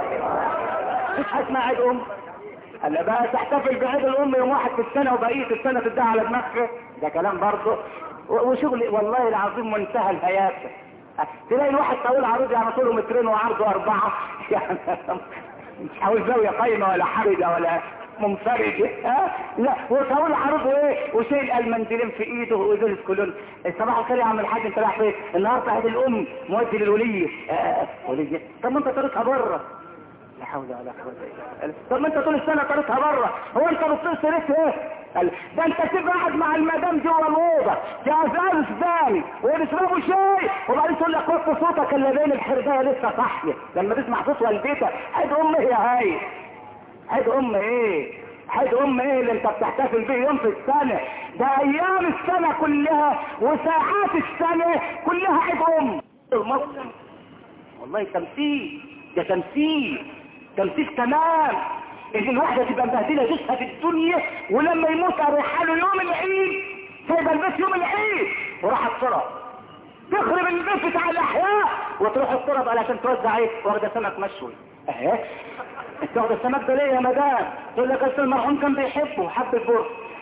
مش اسمع عيد ام هلا بقى تحتفل بعيد الام يوم واحد في السنه وبقيه السنه تدعي على دماغك ده كلام برضه و- وشغل والله العظيم منتهى الهيافه تلاقي الواحد طويل عريض يعني طوله مترين وعرضه اربعه يعني مش عاوز زاويه قايمه ولا حرجه ولا منفرد ها لا وطويل عرضه ايه وشايل المنديلين في ايده وازاز كلون صباح الخير يا عم الحاج انت رايح فين النهارده عيد الام مودي للوليه آه وليه طب ما انت طريقها بره لا حول ولا قوه الا بالله طب ما انت طول السنه طريقها بره هو انت بتصير سيرت ايه قال ده انت تبقى قاعد مع المدام جوه الاوضه جهاز ثاني ونشربوا شاي وبعدين تقول لك وقف صوتك اللي بين الحربايه لسه صاحيه لما تسمع صوت والدتك عيد ام ايه يا هاي عيد ام ايه عيد ام ايه اللي انت بتحتفل به يوم في السنه ده ايام السنه كلها وساعات السنه كلها عيد ام المصري والله تمثيل ده تمثيل تمثيل تمام ان الواحده تبقى مبهدله جسمها في الدنيا ولما يموت اريح له يوم العيد سايبه البيت يوم العيد وراح الصرف تخرب البيت بتاع الاحياء وتروح الصرف علشان توزع ايه واخده سمك مشوي اهي انت واخده السمك ده ليه يا مدام تقول لك اصل المرحوم كان بيحبه حب البر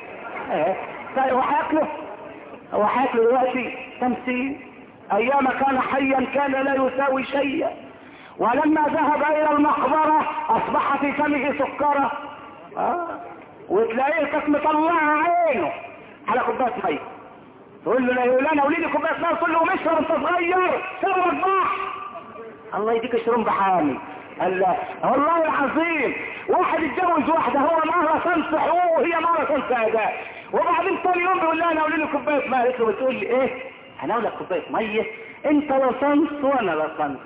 اهي طيب هو هياكله هو هياكله دلوقتي تمثيل ايام كان حيا كان لا يساوي شيئا ولما ذهب الى المقبرة اصبح في فمه سكرة آه. وتلاقيه كانت مطلعة عينه على كوباية مية تقول له لا يقول انا قولي لي كوباية مية تقول له قوم اشرب انت صغير شرب البحر الله يديك شرب حامي قال لا والله العظيم واحد اتجوز واحدة هو معها صنف حقوق وهي معها صنف اداء وبعدين تاني يوم بيقول لها انا قولي لي كوباية مية قالت له بتقول لي ايه انا اقول لك كوباية مية انت لا صنف وانا لا صنف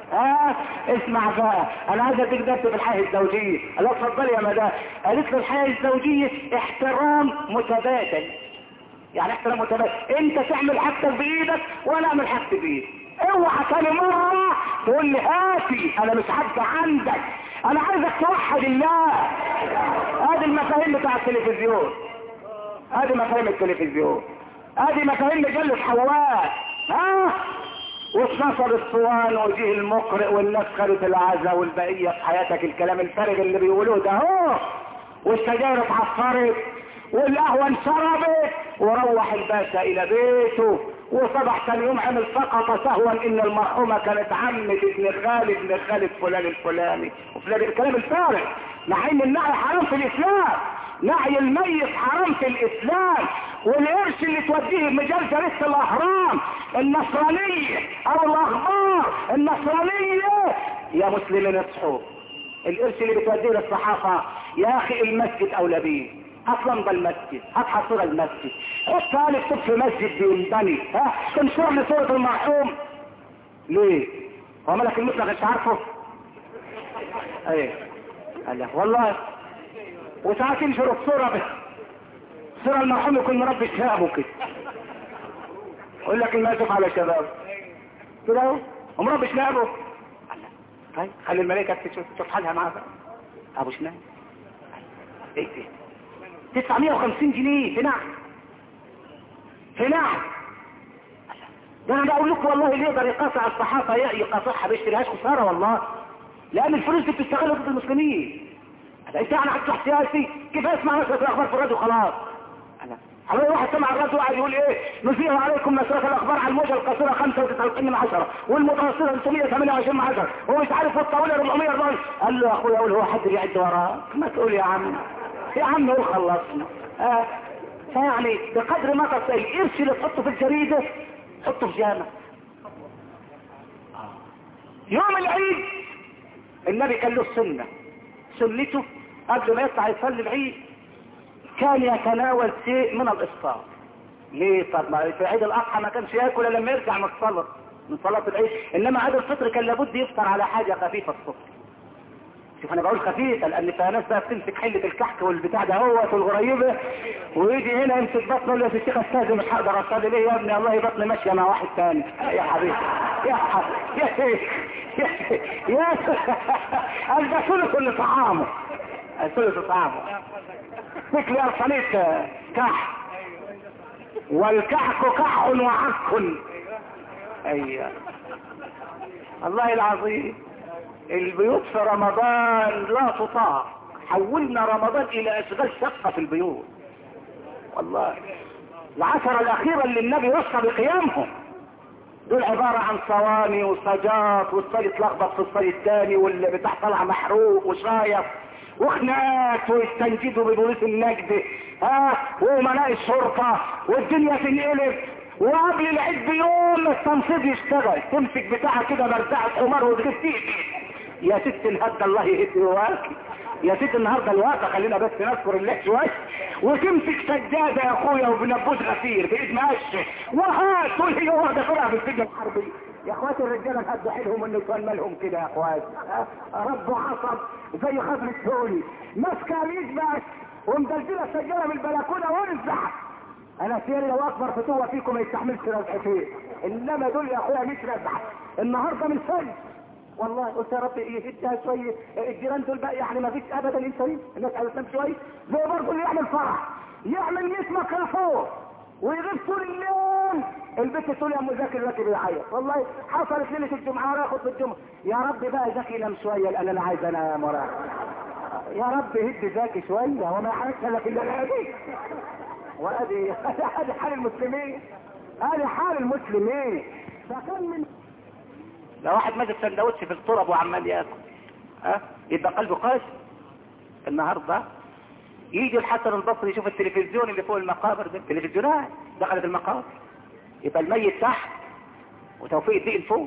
اه اسمع بقى انا عايز اديك درس في الحياه الزوجيه قال لها اتفضلي يا مدام قالت له الحياه الزوجيه احترام متبادل يعني احترام متبادل انت تعمل حاجتك بايدك وانا اعمل حاجتي بايدي اوعى تاني مره تقول لي هاتي انا مش عارفه عندك انا عايزك توحد الله ادي المفاهيم بتاع التلفزيون ادي مفاهيم التلفزيون ادي مفاهيم مجله حواء ها واتنشر الصوان وجه المقرئ والناس خدت العزا والبقية في حياتك الكلام الفارغ اللي بيقولوه ده اهو والسجاير اتعفرت والقهوة انشربت وروح الباشا الى بيته وصبح ثاني يوم عمل سقط سهوا ان المرحومة كانت عمة ابن خالد ابن خالد فلان الفلاني وفلان الكلام الفارغ مع ان النعي حرام في الاسلام نعي الميت حرام في الاسلام والقرش اللي توديه بمجال جريدة الاهرام النصرانية او الاخبار النصرانية يا مسلمين اصحوا القرش اللي بتوديه للصحافة يا اخي المسجد اولى بيه هات لمبة المسجد هات حصيرة المسجد حط قال اكتب في مسجد بينبني ها تنشر لي صورة المرحوم ليه هو ملك المسلم مش عارفه ايه قال له والله وساعات ينشر الصورة بس صورة المرحوم يكون مربي شبابه كده يقول لك الماسك على شباب كده اهو ومربي شبابه طيب خلي الملائكة تشوف تشوف حالها معاه بقى. ابو شمال ايه ده 950 جنيه في نعم في نعم ده انا بقول لكم والله اللي يقدر يقاطع الصحافة يقاطعها ما يشتريهاش خسارة والله لان الفلوس دي بتشتغل ضد المسلمين انت يعني هتصح سياسي كيف اسمع نشرة الاخبار في الراديو خلاص انا على واحد سمع الراديو قاعد يقول ايه نزيه عليكم نشرة الاخبار على الموجة القصيرة 95 من عشرة والمتوسطة 328 من عشرة هو مش عارف والطويلة 440 قال له يا اخويا قول هو حد بيعد وراه ما تقول يا عم يا عم قول خلصنا آه. فيعني بقدر ما تصل القرش اللي تحطه في الجريدة حطه في جامع يوم العيد النبي كان له سنة سنته قبل ما يطلع يصلي العيد كان يتناول شيء من الافطار ليه طب ما في عيد الاضحى ما كانش ياكل الا لما يرجع من الصلاه من صلاه العيد انما عيد الفطر كان لابد يفطر على حاجه خفيفه الصبح شوف انا بقول خفيفه لان في ناس بقى بتمسك حله الكحك والبتاع ده هو في الغريبه ويجي هنا يمسك بطنه يقول له يا الشيخ استاذ مش هقدر اصلي ليه يا ابني والله بطني ماشيه مع واحد ثاني يا حبيبي يا حبيبي يا شيخ يا شيخ يا شيخ قال ده ثلث اللي طعامه ثلث طعامه مثل يا صليت كح والكحك كح وعك ايوه الله العظيم البيوت في رمضان لا تطاع حولنا رمضان الى اشغال شقه في البيوت والله العشرة الاخيرة اللي النبي وصى بقيامهم دول عبارة عن صواني وسجات والصلي اتلخبط في الصلي الثاني واللي بتاع طلع محروق وشايف وخناقات ويستنجدوا ببوليس النجد ها وامناء الشرطة والدنيا تنقلب وقبل العيد بيوم التنصيب يشتغل تمسك بتاعها كده مرزعة حمار وتجيب تيجي يا ست الهدى الله يهدي رواك يا ست النهارده الواقع خلينا بس نذكر الله شويه وتمسك سجاده يا اخويا وبنبوت غفير بايد مقشه وهات تقول هي واحده طلع في السجن الحربي يا اخواتي الرجاله هدوا حيلهم النسوان مالهم كده يا اخوات رب عصب زي خضر السوري ماسكه اليد بس ومدلدله السجاده من البلكونه وانزع انا سيري لو اكبر فتوه فيكم ما يستحملش رزعتين انما دول يا اخويا مش رزعه النهارده من سجن والله قلت يا رب يهدها شويه الجيران دول بقى يعني ما فيش ابدا انسانين الناس عايزه تنام شويه زي برضه اللي يعمل فرح يعمل 100 ميكروفون ويغيب طول الليل البنت تقول يا ام زكي زكي بيعيط والله حصلت ليله الجمعه رايح في الجمعه يا رب بقى زكي نام شويه لان انا عايز انام وراك يا رب هد زكي شويه هو ما يحركش لك الا الهدي وادي هذه حال المسلمين هذه حال المسلمين فكان من لو واحد ماسك سندوتش في التراب وعمال ياكل ها يبقى قلبه قاسي النهارده يجي الحسن البصري يشوف التلفزيون اللي فوق المقابر ده التلفزيونات دخلت المقابر يبقى الميت تحت وتوفيق الدين فوق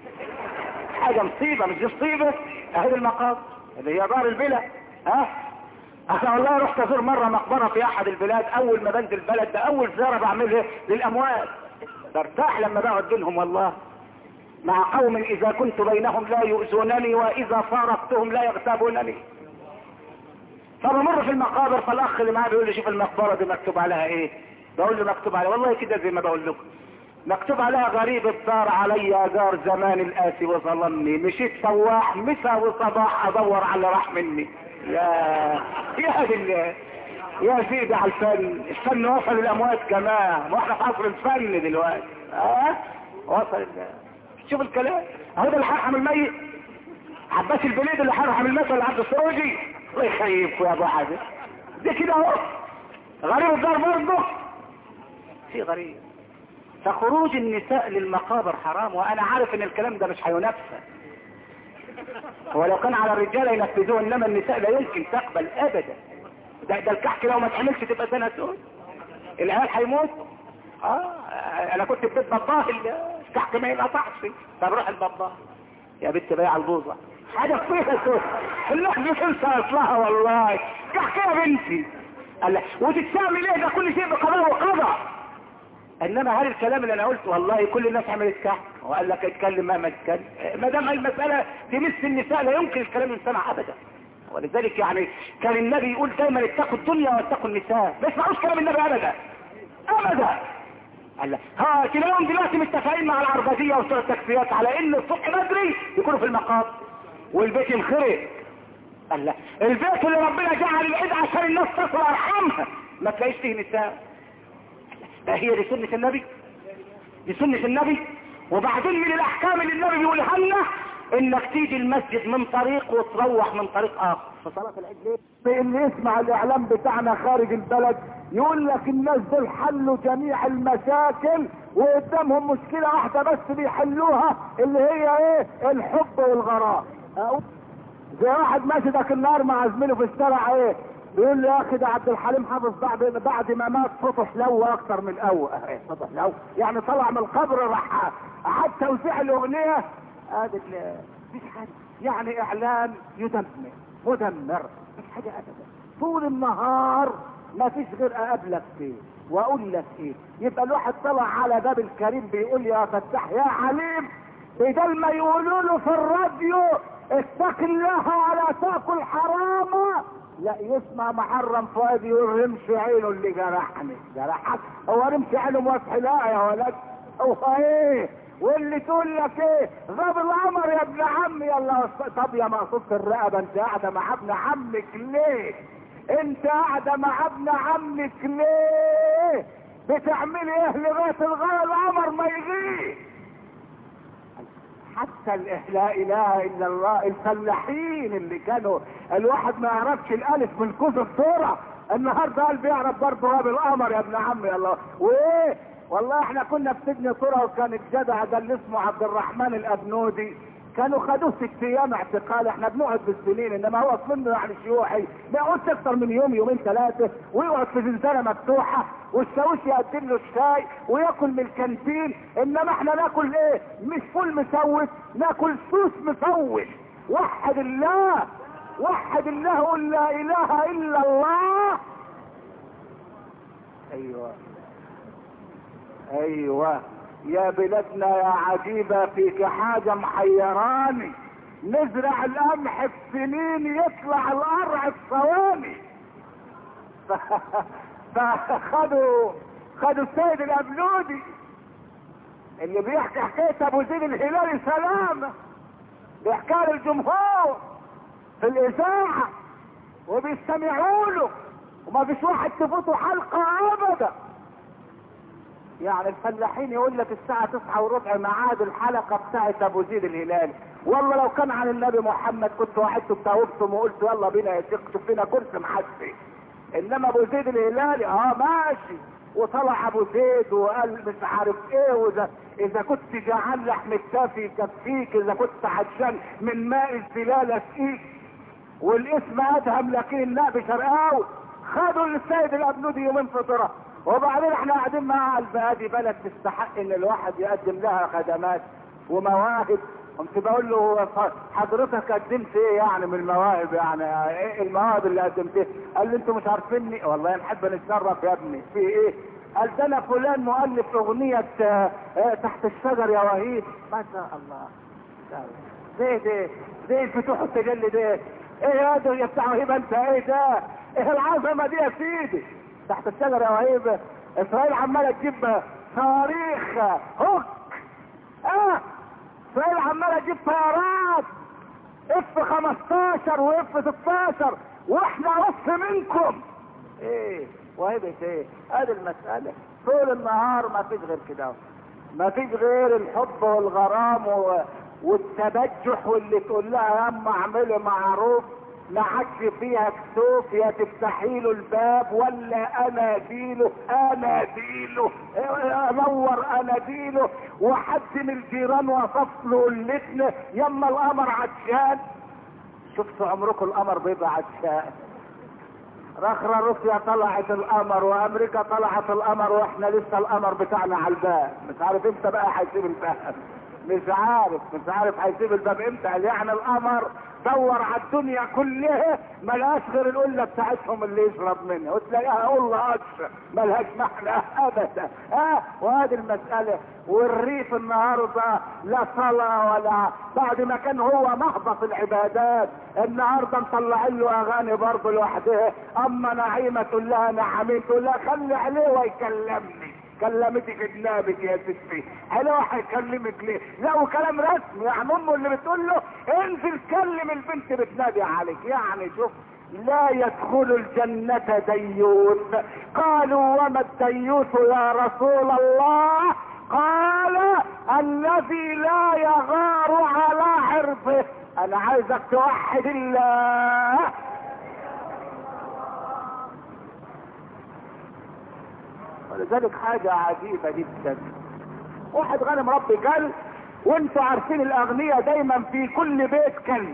حاجه مصيبه مش دي مصيبه اهي المقابر اللي هي دار البلد ها انا والله رحت ازور مره مقبره في احد البلاد اول ما بنزل البلد ده اول زياره بعملها للاموات برتاح لما بقعد بينهم والله مع قوم اذا كنت بينهم لا يؤذونني واذا فارقتهم لا يغتابونني فبمر في المقابر فالاخ اللي معاه بيقول لي شوف المقبره دي مكتوب عليها ايه بقول له مكتوب عليها والله كده زي ما بقول لكم مكتوب عليها غريب الدار علي جار زمان القاسي وظلمني مشيت سواح مسا وصباح ادور على راح مني يا يا بالله يا سيدي على الفن الفن وصل الاموات كمان واحنا في عصر الفن دلوقتي اه وصل ال- شوف الكلام اهو ده اللي هيرحم الميت عباس البليد اللي هيرحم المثل لعبد السروجي الله يخيبكم يا ابو حازم دي كده اهو غريب الدار برضه في غريب فخروج النساء للمقابر حرام وانا عارف ان الكلام ده مش هينفذ هو لو كان على الرجاله ينفذوه انما النساء لا يمكن تقبل ابدا ده, ده الكحك لو ما اتعملش تبقى سنه سود العيال هيموتوا اه انا كنت في بيت باباه الكحك ما ينقطعش طب روح الباباه يا بنت بيع البوظه حاجه فيها سود الناس بتنسى اصلها والله كحك يا بنتي قال لك وتتسامي ليه ده كل شيء بقضاء وقضاء انما هل الكلام اللي انا قلته والله كل الناس عملت كحك وقال لك اتكلم مهما تتكلم ما دام المساله تمس النساء لا يمكن الكلام ينسمع ابدا ولذلك يعني كان النبي يقول دايما اتقوا الدنيا واتقوا النساء ما يسمعوش كلام النبي ابدا ابدا قال لك ها تلاقيهم دلوقتي متفقين مع العربجيه وبتوع التكفيات على ان الصبح بدري يكونوا في المقابر والبيت ينخرب قال لا البيت اللي ربنا جعل العيد عشان الناس تصل ارحامها ما تلاقيش فيه نساء ده هي دي سنة النبي دي سنة النبي وبعدين من الاحكام اللي النبي بيقولها لنا انك تيجي المسجد من طريق وتروح من طريق اخر في صلاة العيد ليه؟ اللي يسمع الاعلام بتاعنا خارج البلد يقول لك الناس دول حلوا جميع المشاكل وقدامهم مشكلة واحدة بس بيحلوها اللي هي ايه الحب والغرام أقول زي واحد ماشي ذاك النهار مع زميله في الشارع ايه يقول لي يا اخي ده عبد الحليم حافظ بعد بعد ما مات صوته حلو اكتر من الاول ايه صوته حلو يعني طلع من القبر راح عاد توزيع الاغنيه ادي ال- مفيش حاجه يعني اعلان يدمر مدمر مفيش حاجه ابدا طول النهار ما فيش غير اقابلك فيه واقول لك ايه يبقى الواحد طلع على باب الكريم بيقول يا فتاح يا عليم بدل ما يقولوا له في الراديو اتق الله ولا تاكل حراما لا يسمع محرم فؤاد يقول رمش عينه اللي جرحني جرحك هو رمش عينه موسح لا يا ولد هو ايه واللي تقول لك ايه غاب القمر يا ابن عمي يلا وص- طب يا مقصود الرقبه انت قاعده مع ابن عمك ليه انت قاعده مع ابن عمك ليه بتعملي ايه لغايه الغ- القمر ما يغيب حتى ال- لا اله الا الله الفلاحين اللي كانوا الواحد ما يعرفش الالف من كوز الذره النهارده قال بيعرف برضه غاب القمر يا ابن عمي الله وايه والله احنا كنا في سجن ذره وكان الجدع ده اللي اسمه عبد الرحمن الابنودي كانوا خدوه ست ايام اعتقال احنا بنقعد بالسنين انما هو منه يعني شيوعي ما يقعدش اكتر من يوم يومين ثلاثه ويقعد في زنزانه مفتوحه والشاويش يقدم له الشاي وياكل من الكانتين انما احنا ناكل ايه مش فول مسوس ناكل سوس مسوس وحد الله وحد الله قل لا اله الا الله ايوه ايوه يا بلادنا يا عجيبة فيك حاجة محيراني نزرع القمح في سنين يطلع القرع في ثواني ف- فخدوا خدوا السيد الابلودي اللي بيحكي حكاية ابو زيد الهلالي سلامة بيحكيها للجمهور في الاذاعة وبيستمعوا له وما فيش واحد تفوته حلقة ابدا يعني الفلاحين يقول لك الساعة تسعة وربع ميعاد الحلقة بتاعت ابو زيد الهلالي والله لو كان عن النبي محمد كنت وعدته بتاوبتم وقلت يلا بينا يا شيخ شوف لنا كرسي محسي انما ابو زيد الهلالي اه ماشي وطلع ابو زيد وقال مش عارف ايه واذا اذا كنت جعان لحم الكافي يكفيك اذا كنت عطشان من ماء الزلال اسقيك والاسم ادهم لكن النبي شرقاوي خدوا السيد الابنودي يومين فطره وبعدين احنا قاعدين مع البادي بلد تستحق ان الواحد يقدم لها خدمات ومواهب قمت بقول له هو ف- حضرتك قدمت ايه يعني من المواهب يعني ايه المواهب اللي قدمتها قال لي انتوا مش عارفيني والله نحب نتشرف يا ابني في ايه قال ده انا فلان مؤلف اغنية آه، آه، تحت الشجر يا وهيب ما شاء الله ده ده ده الفتوح التجلي ده ايه يا ده يا بتاع وهيب انت ايه ده ايه العظمه دي يا سيدي تحت الشجره يا وهيب اسرائيل عماله تجيب صواريخ هوك اه اسرائيل عماله تجيب طيارات اف 15 واف 16 واحنا نص منكم ايه وهيبة ايه ادي المسألة طول النهار ما فيش غير كده ما فيش غير الحب والغرام و... والتبجح واللي تقول لها يا اما اعملي معروف ما عادش فيها كسوف يا تفتحي له الباب ولا انا ديله انا ديله انور انا ديله وحد من الجيران وصف له قلتنا يما القمر عطشان شفتوا عمركم القمر بيبقى عطشان رخرة روسيا طلعت القمر وامريكا طلعت القمر واحنا لسه القمر بتاعنا على الباب مش عارف امتى بقى هيسيب الباب مش عارف مش عارف هيسيب الباب امتى قال يعني القمر دور على الدنيا كلها ملهاش غير القله بتاعتهم اللي يشرب منها وتلاقيها قله اكثر ملهاش معنى ابدا ها وهذه المساله والريف النهارده لا صلاه ولا بعد ما كان هو مهبط العبادات النهارده مطلعين له اغاني برضه لوحدها اما نعيمه تقول لها نعمين تقول لها خلي عليه ويكلمني كلمتي في جنابك يا ستي حلو هيكلمك ليه لا وكلام رسمي يعني امه اللي بتقول له انزل كلم البنت بتنادي عليك يعني شوف لا يدخل الجنة ديوث قالوا وما الديوث يا رسول الله قال الذي لا يغار على عرضه انا عايزك توحد الله ولذلك حاجة عجيبة جدا واحد غنم ربي كلب وانتوا عارفين الاغنياء دايما في كل بيت كلب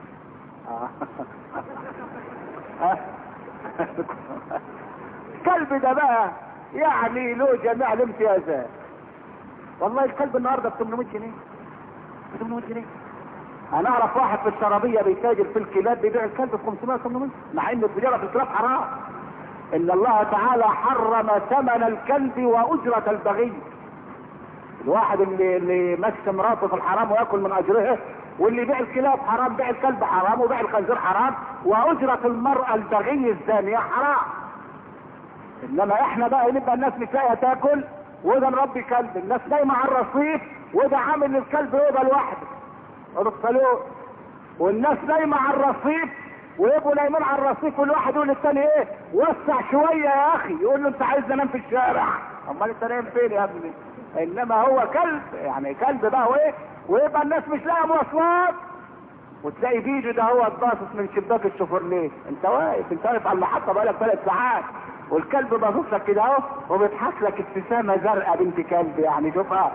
الكلب ده بقى يعني له جميع الامتيازات والله الكلب النهارده ب 800 جنيه بدون وجه ليه؟ انا اعرف واحد في الشرابيه بيتاجر في الكلاب بيبيع الكلب ب 500 800 مع ان التجاره في الكلاب حرام ان الله تعالى حرم ثمن الكلب واجره البغي الواحد اللي اللي مشى مراته في الحرام وياكل من اجرها واللي يبيع الكلاب حرام بيع الكلب حرام وبيع الخنزير حرام واجره المراه البغي الزانيه حرام انما احنا بقى نبقى الناس مش لاقيه تاكل وده مربي كلب الناس نايمه على الرصيف وده عامل للكلب يبقى لوحده الصالون والناس نايمه على الرصيف ويبقوا نايمين على الرصيف والواحد يقول للتاني ايه وسع شويه يا اخي يقول له انت عايز انام في الشارع امال انت نايم فين يا ابني انما هو كلب يعني كلب بقى وايه ويبقى الناس مش لاقيه مواصلات وتلاقي فيديو ده هو باصص من شباك الشوفرليه انت واقف انت واقف على المحطه بقالك ثلاث ساعات والكلب باصص لك كده اهو وبيضحك لك ابتسامه زرقاء بنت كلب يعني شوفها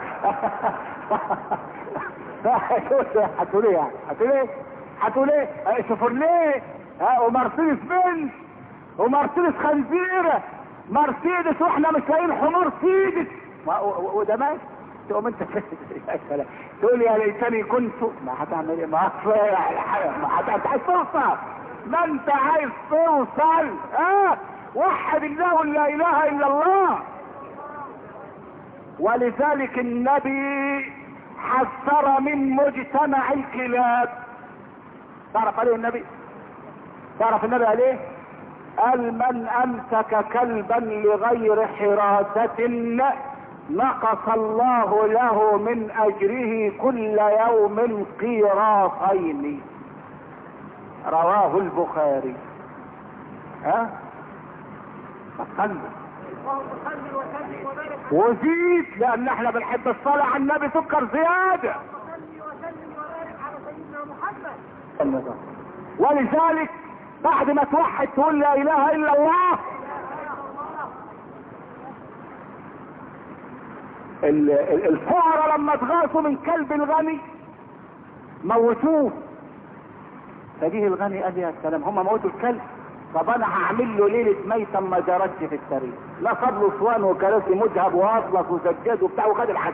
هتقول ايه يعني هتقول ايه هتقول ايه اه شوفرليه ها ومرسيدس بنز ومرسيدس خنزيره مرسيدس واحنا مش لاقيين حمار سيدس ما- و- و- وده ماشي تقوم انت يا سلام. تقول يا ليتني كنت ما هتعمل ايه ما أصل يعني ما هت- انت عايز توصل ما انت عايز توصل اه وحد الله لا اله الا الله ولذلك النبي حذر من مجتمع الكلاب تعرف عليه النبي تعرف النبي عليه قال من امسك كلبا لغير حراسة نقص الله له من اجره كل يوم قيراطين رواه البخاري ها صلوا اللهم صل وسلم وبارك وزيد لان احنا بنحب الصلاة على النبي سكر زيادة وصلي وسلم وبارك على سيدنا محمد ولذلك بعد ما توحد تقول لا اله الا الله ال- ال- الفقراء لما اتغاثوا من كلب الغني موتوه فجيه الغني قال يا سلام هم موتوا الكلب طب انا هعمل له ليله ميتا ما جرتش في التاريخ لا صاب له اسوان وكراسي مذهب واطلس وسجاد وبتاع وخد الحج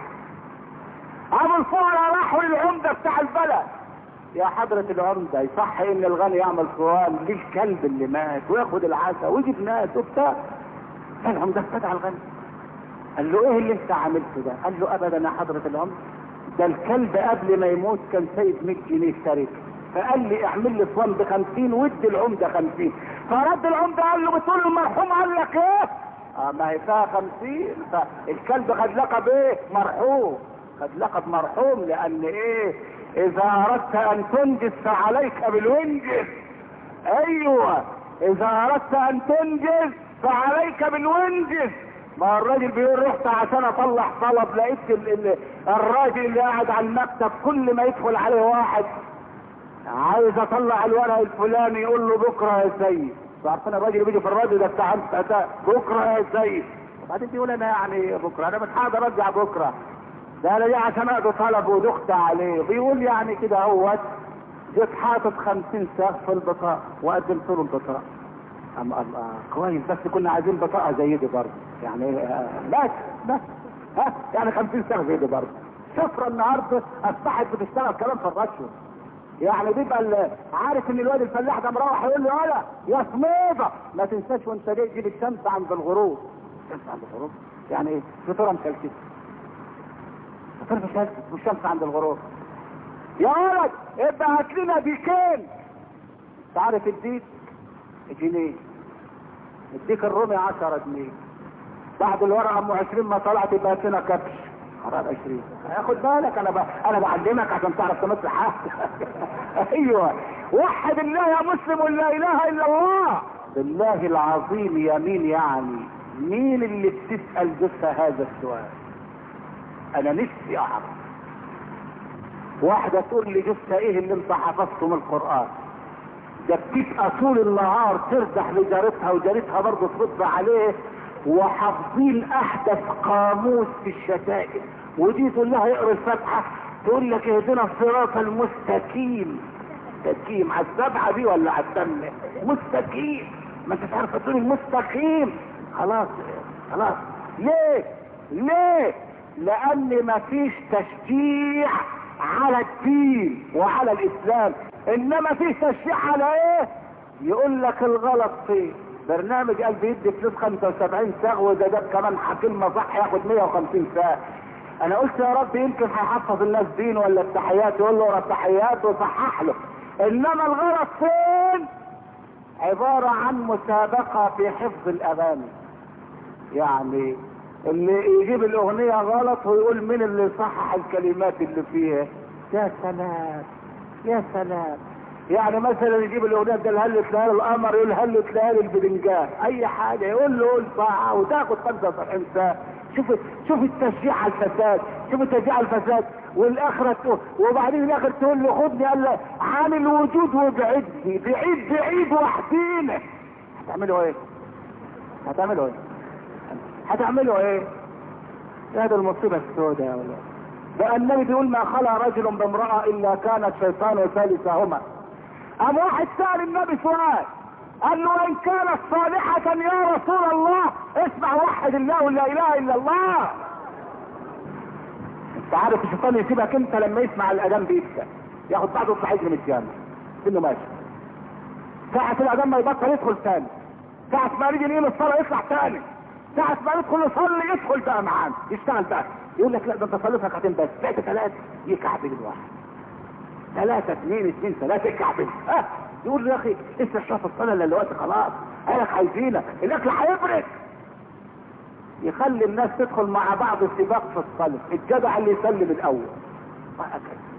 ابو الفقراء راحوا للعمده بتاع البلد يا حضرة العمدة يصح ان الغني يعمل صوان للكلب اللي مات وياخد العسى ويجيب ناس وبتاع العمدة استدعى الغني قال له ايه اللي انت عملته ده قال له ابدا يا حضرة العمدة ده الكلب قبل ما يموت كان سايب 100 جنيه ترك فقال لي اعمل لي صوان ب 50 وادي العمدة 50 فرد العمدة قال له بتقول المرحوم قال لك ايه اه ما هي فيها 50 فالكلب خد لقب ايه مرحوم خد لقب مرحوم لان ايه اذا اردت ان تنجز فعليك بالونجز ايوه اذا اردت ان تنجز فعليك بالونجز ما هو الراجل بيقول رحت عشان اطلع طلب لقيت ال- ال- الراجل اللي قاعد على المكتب كل ما يدخل عليه واحد عايز اطلع الورق الفلاني يقول له بكره يا سيد عارفين الراجل اللي بيجي في الراديو ده بتاع انت ده بكره يا سيد وبعدين بيقول انا يعني بكره انا مش هقدر ارجع بكره ده انا جاي عشان اقضي طلب ودخت عليه بيقول يعني كده اهوت جيت حاطط خمسين ساق في البطاقه وقدمت له البطاقه أم الله كويس بس كنا عايزين بطاقه زي دي برضه يعني آه، بس بس ها يعني 50 سنه زي دي برضه شفرة النهارده اصبحت بتشتغل كمان في الرشوه يعني بيبقى ال- عارف ان الواد الفلاح ده مروح يقول له يلا يا صميده ما تنساش وانت جاي تجيب الشمس عند الغروب الشمس عند الغروب يعني ايه فطوره مكلكسه فطوره مكلكسه والشمس عند الغروب يا ولد ابقى هات لنا ديكين تعرف الديك جنيه الديك الرومي 10 جنيه بعد الورقه ام 20 ما طلعت يبقى هات لنا كبش حرام 20 خد بالك انا ب... انا بعلمك عشان تعرف تمثل حالك ايوه وحد الله يا مسلم ولا اله الا الله بالله العظيم يمين يعني مين اللي بتسال جثه هذا السؤال انا نفسي اعرف واحده تقول لي جثه ايه اللي انت حفظته من القران ده بتبقى طول النهار تردح لجارتها وجارتها برضه ترد عليه وحافظين احدث قاموس في الشتائم ودي تقول لها اقرا الفاتحه تقول لك اهدنا الصراط المستقيم مستقيم على السبعه دي ولا على الثامنه مستقيم ما انت عارفه تقول المستقيم خلاص خلاص ليه ليه لان مفيش تشجيع على الدين وعلى الاسلام انما في تشجيع على ايه يقول لك الغلط فيه برنامج قال بيدي فلوس 75 ساغ واذا جاب كمان كلمه صح ياخد 150 ساغ انا قلت يا رب يمكن هيحفظ الناس دين ولا التحيات يقول له ورا التحيات وصحح له انما الغلط فين عبارة عن مسابقة في حفظ الاغاني يعني اللي يجيب الاغنية غلط ويقول مين اللي يصحح الكلمات اللي فيها يا سلام يا سلام يعني مثلا يجيب الاغنيه ده هل تلاقي القمر يقول هل تلاقي البدنجان اي حاجه يقول له قول صح وتاخد 75 ساعه شوف شوف التشجيع على الفساد شوف التشجيع على الفساد والاخره تقول وبعدين الاخر تقول له خدني قال له عن الوجود وابعدني بعيد بعيد وحدينا هتعملوا ايه؟ هتعملوا ايه؟ هتعملوا ايه؟ هذا المصيبه السوداء يا ولاد ده النبي بيقول ما خلى رجل بامرأة إلا كان الشيطان ثالثهما أم واحد سأل النبي سؤال قال له وإن كانت صالحة يا رسول الله اسمع وحد الله ولا إله إلا الله أنت عارف الشيطان يسيبك أنت لما يسمع الأذان بيبكى ياخد بعضه يطلع يجري من الجامع إنه ماشي ساعة الأذان ما يبطل يدخل تاني ساعة ما نيجي نقيم الصلاة يطلع تاني ساعة ما ندخل نصلي يدخل بقى معانا يشتغل بقى يقول لك لا ده انت صليت ركعتين بس بعت ثلاثة يكعبل الواحد ثلاثة اثنين اثنين ثلاثة يكعبل اه يقول له يا اخي لسه الشهر الصلاة الا دلوقتي خلاص قالك عايزينك الاكل هيبرد يخلي الناس تدخل مع بعض سباق في الصلاة الجدع اللي يسلم الاول وهكذا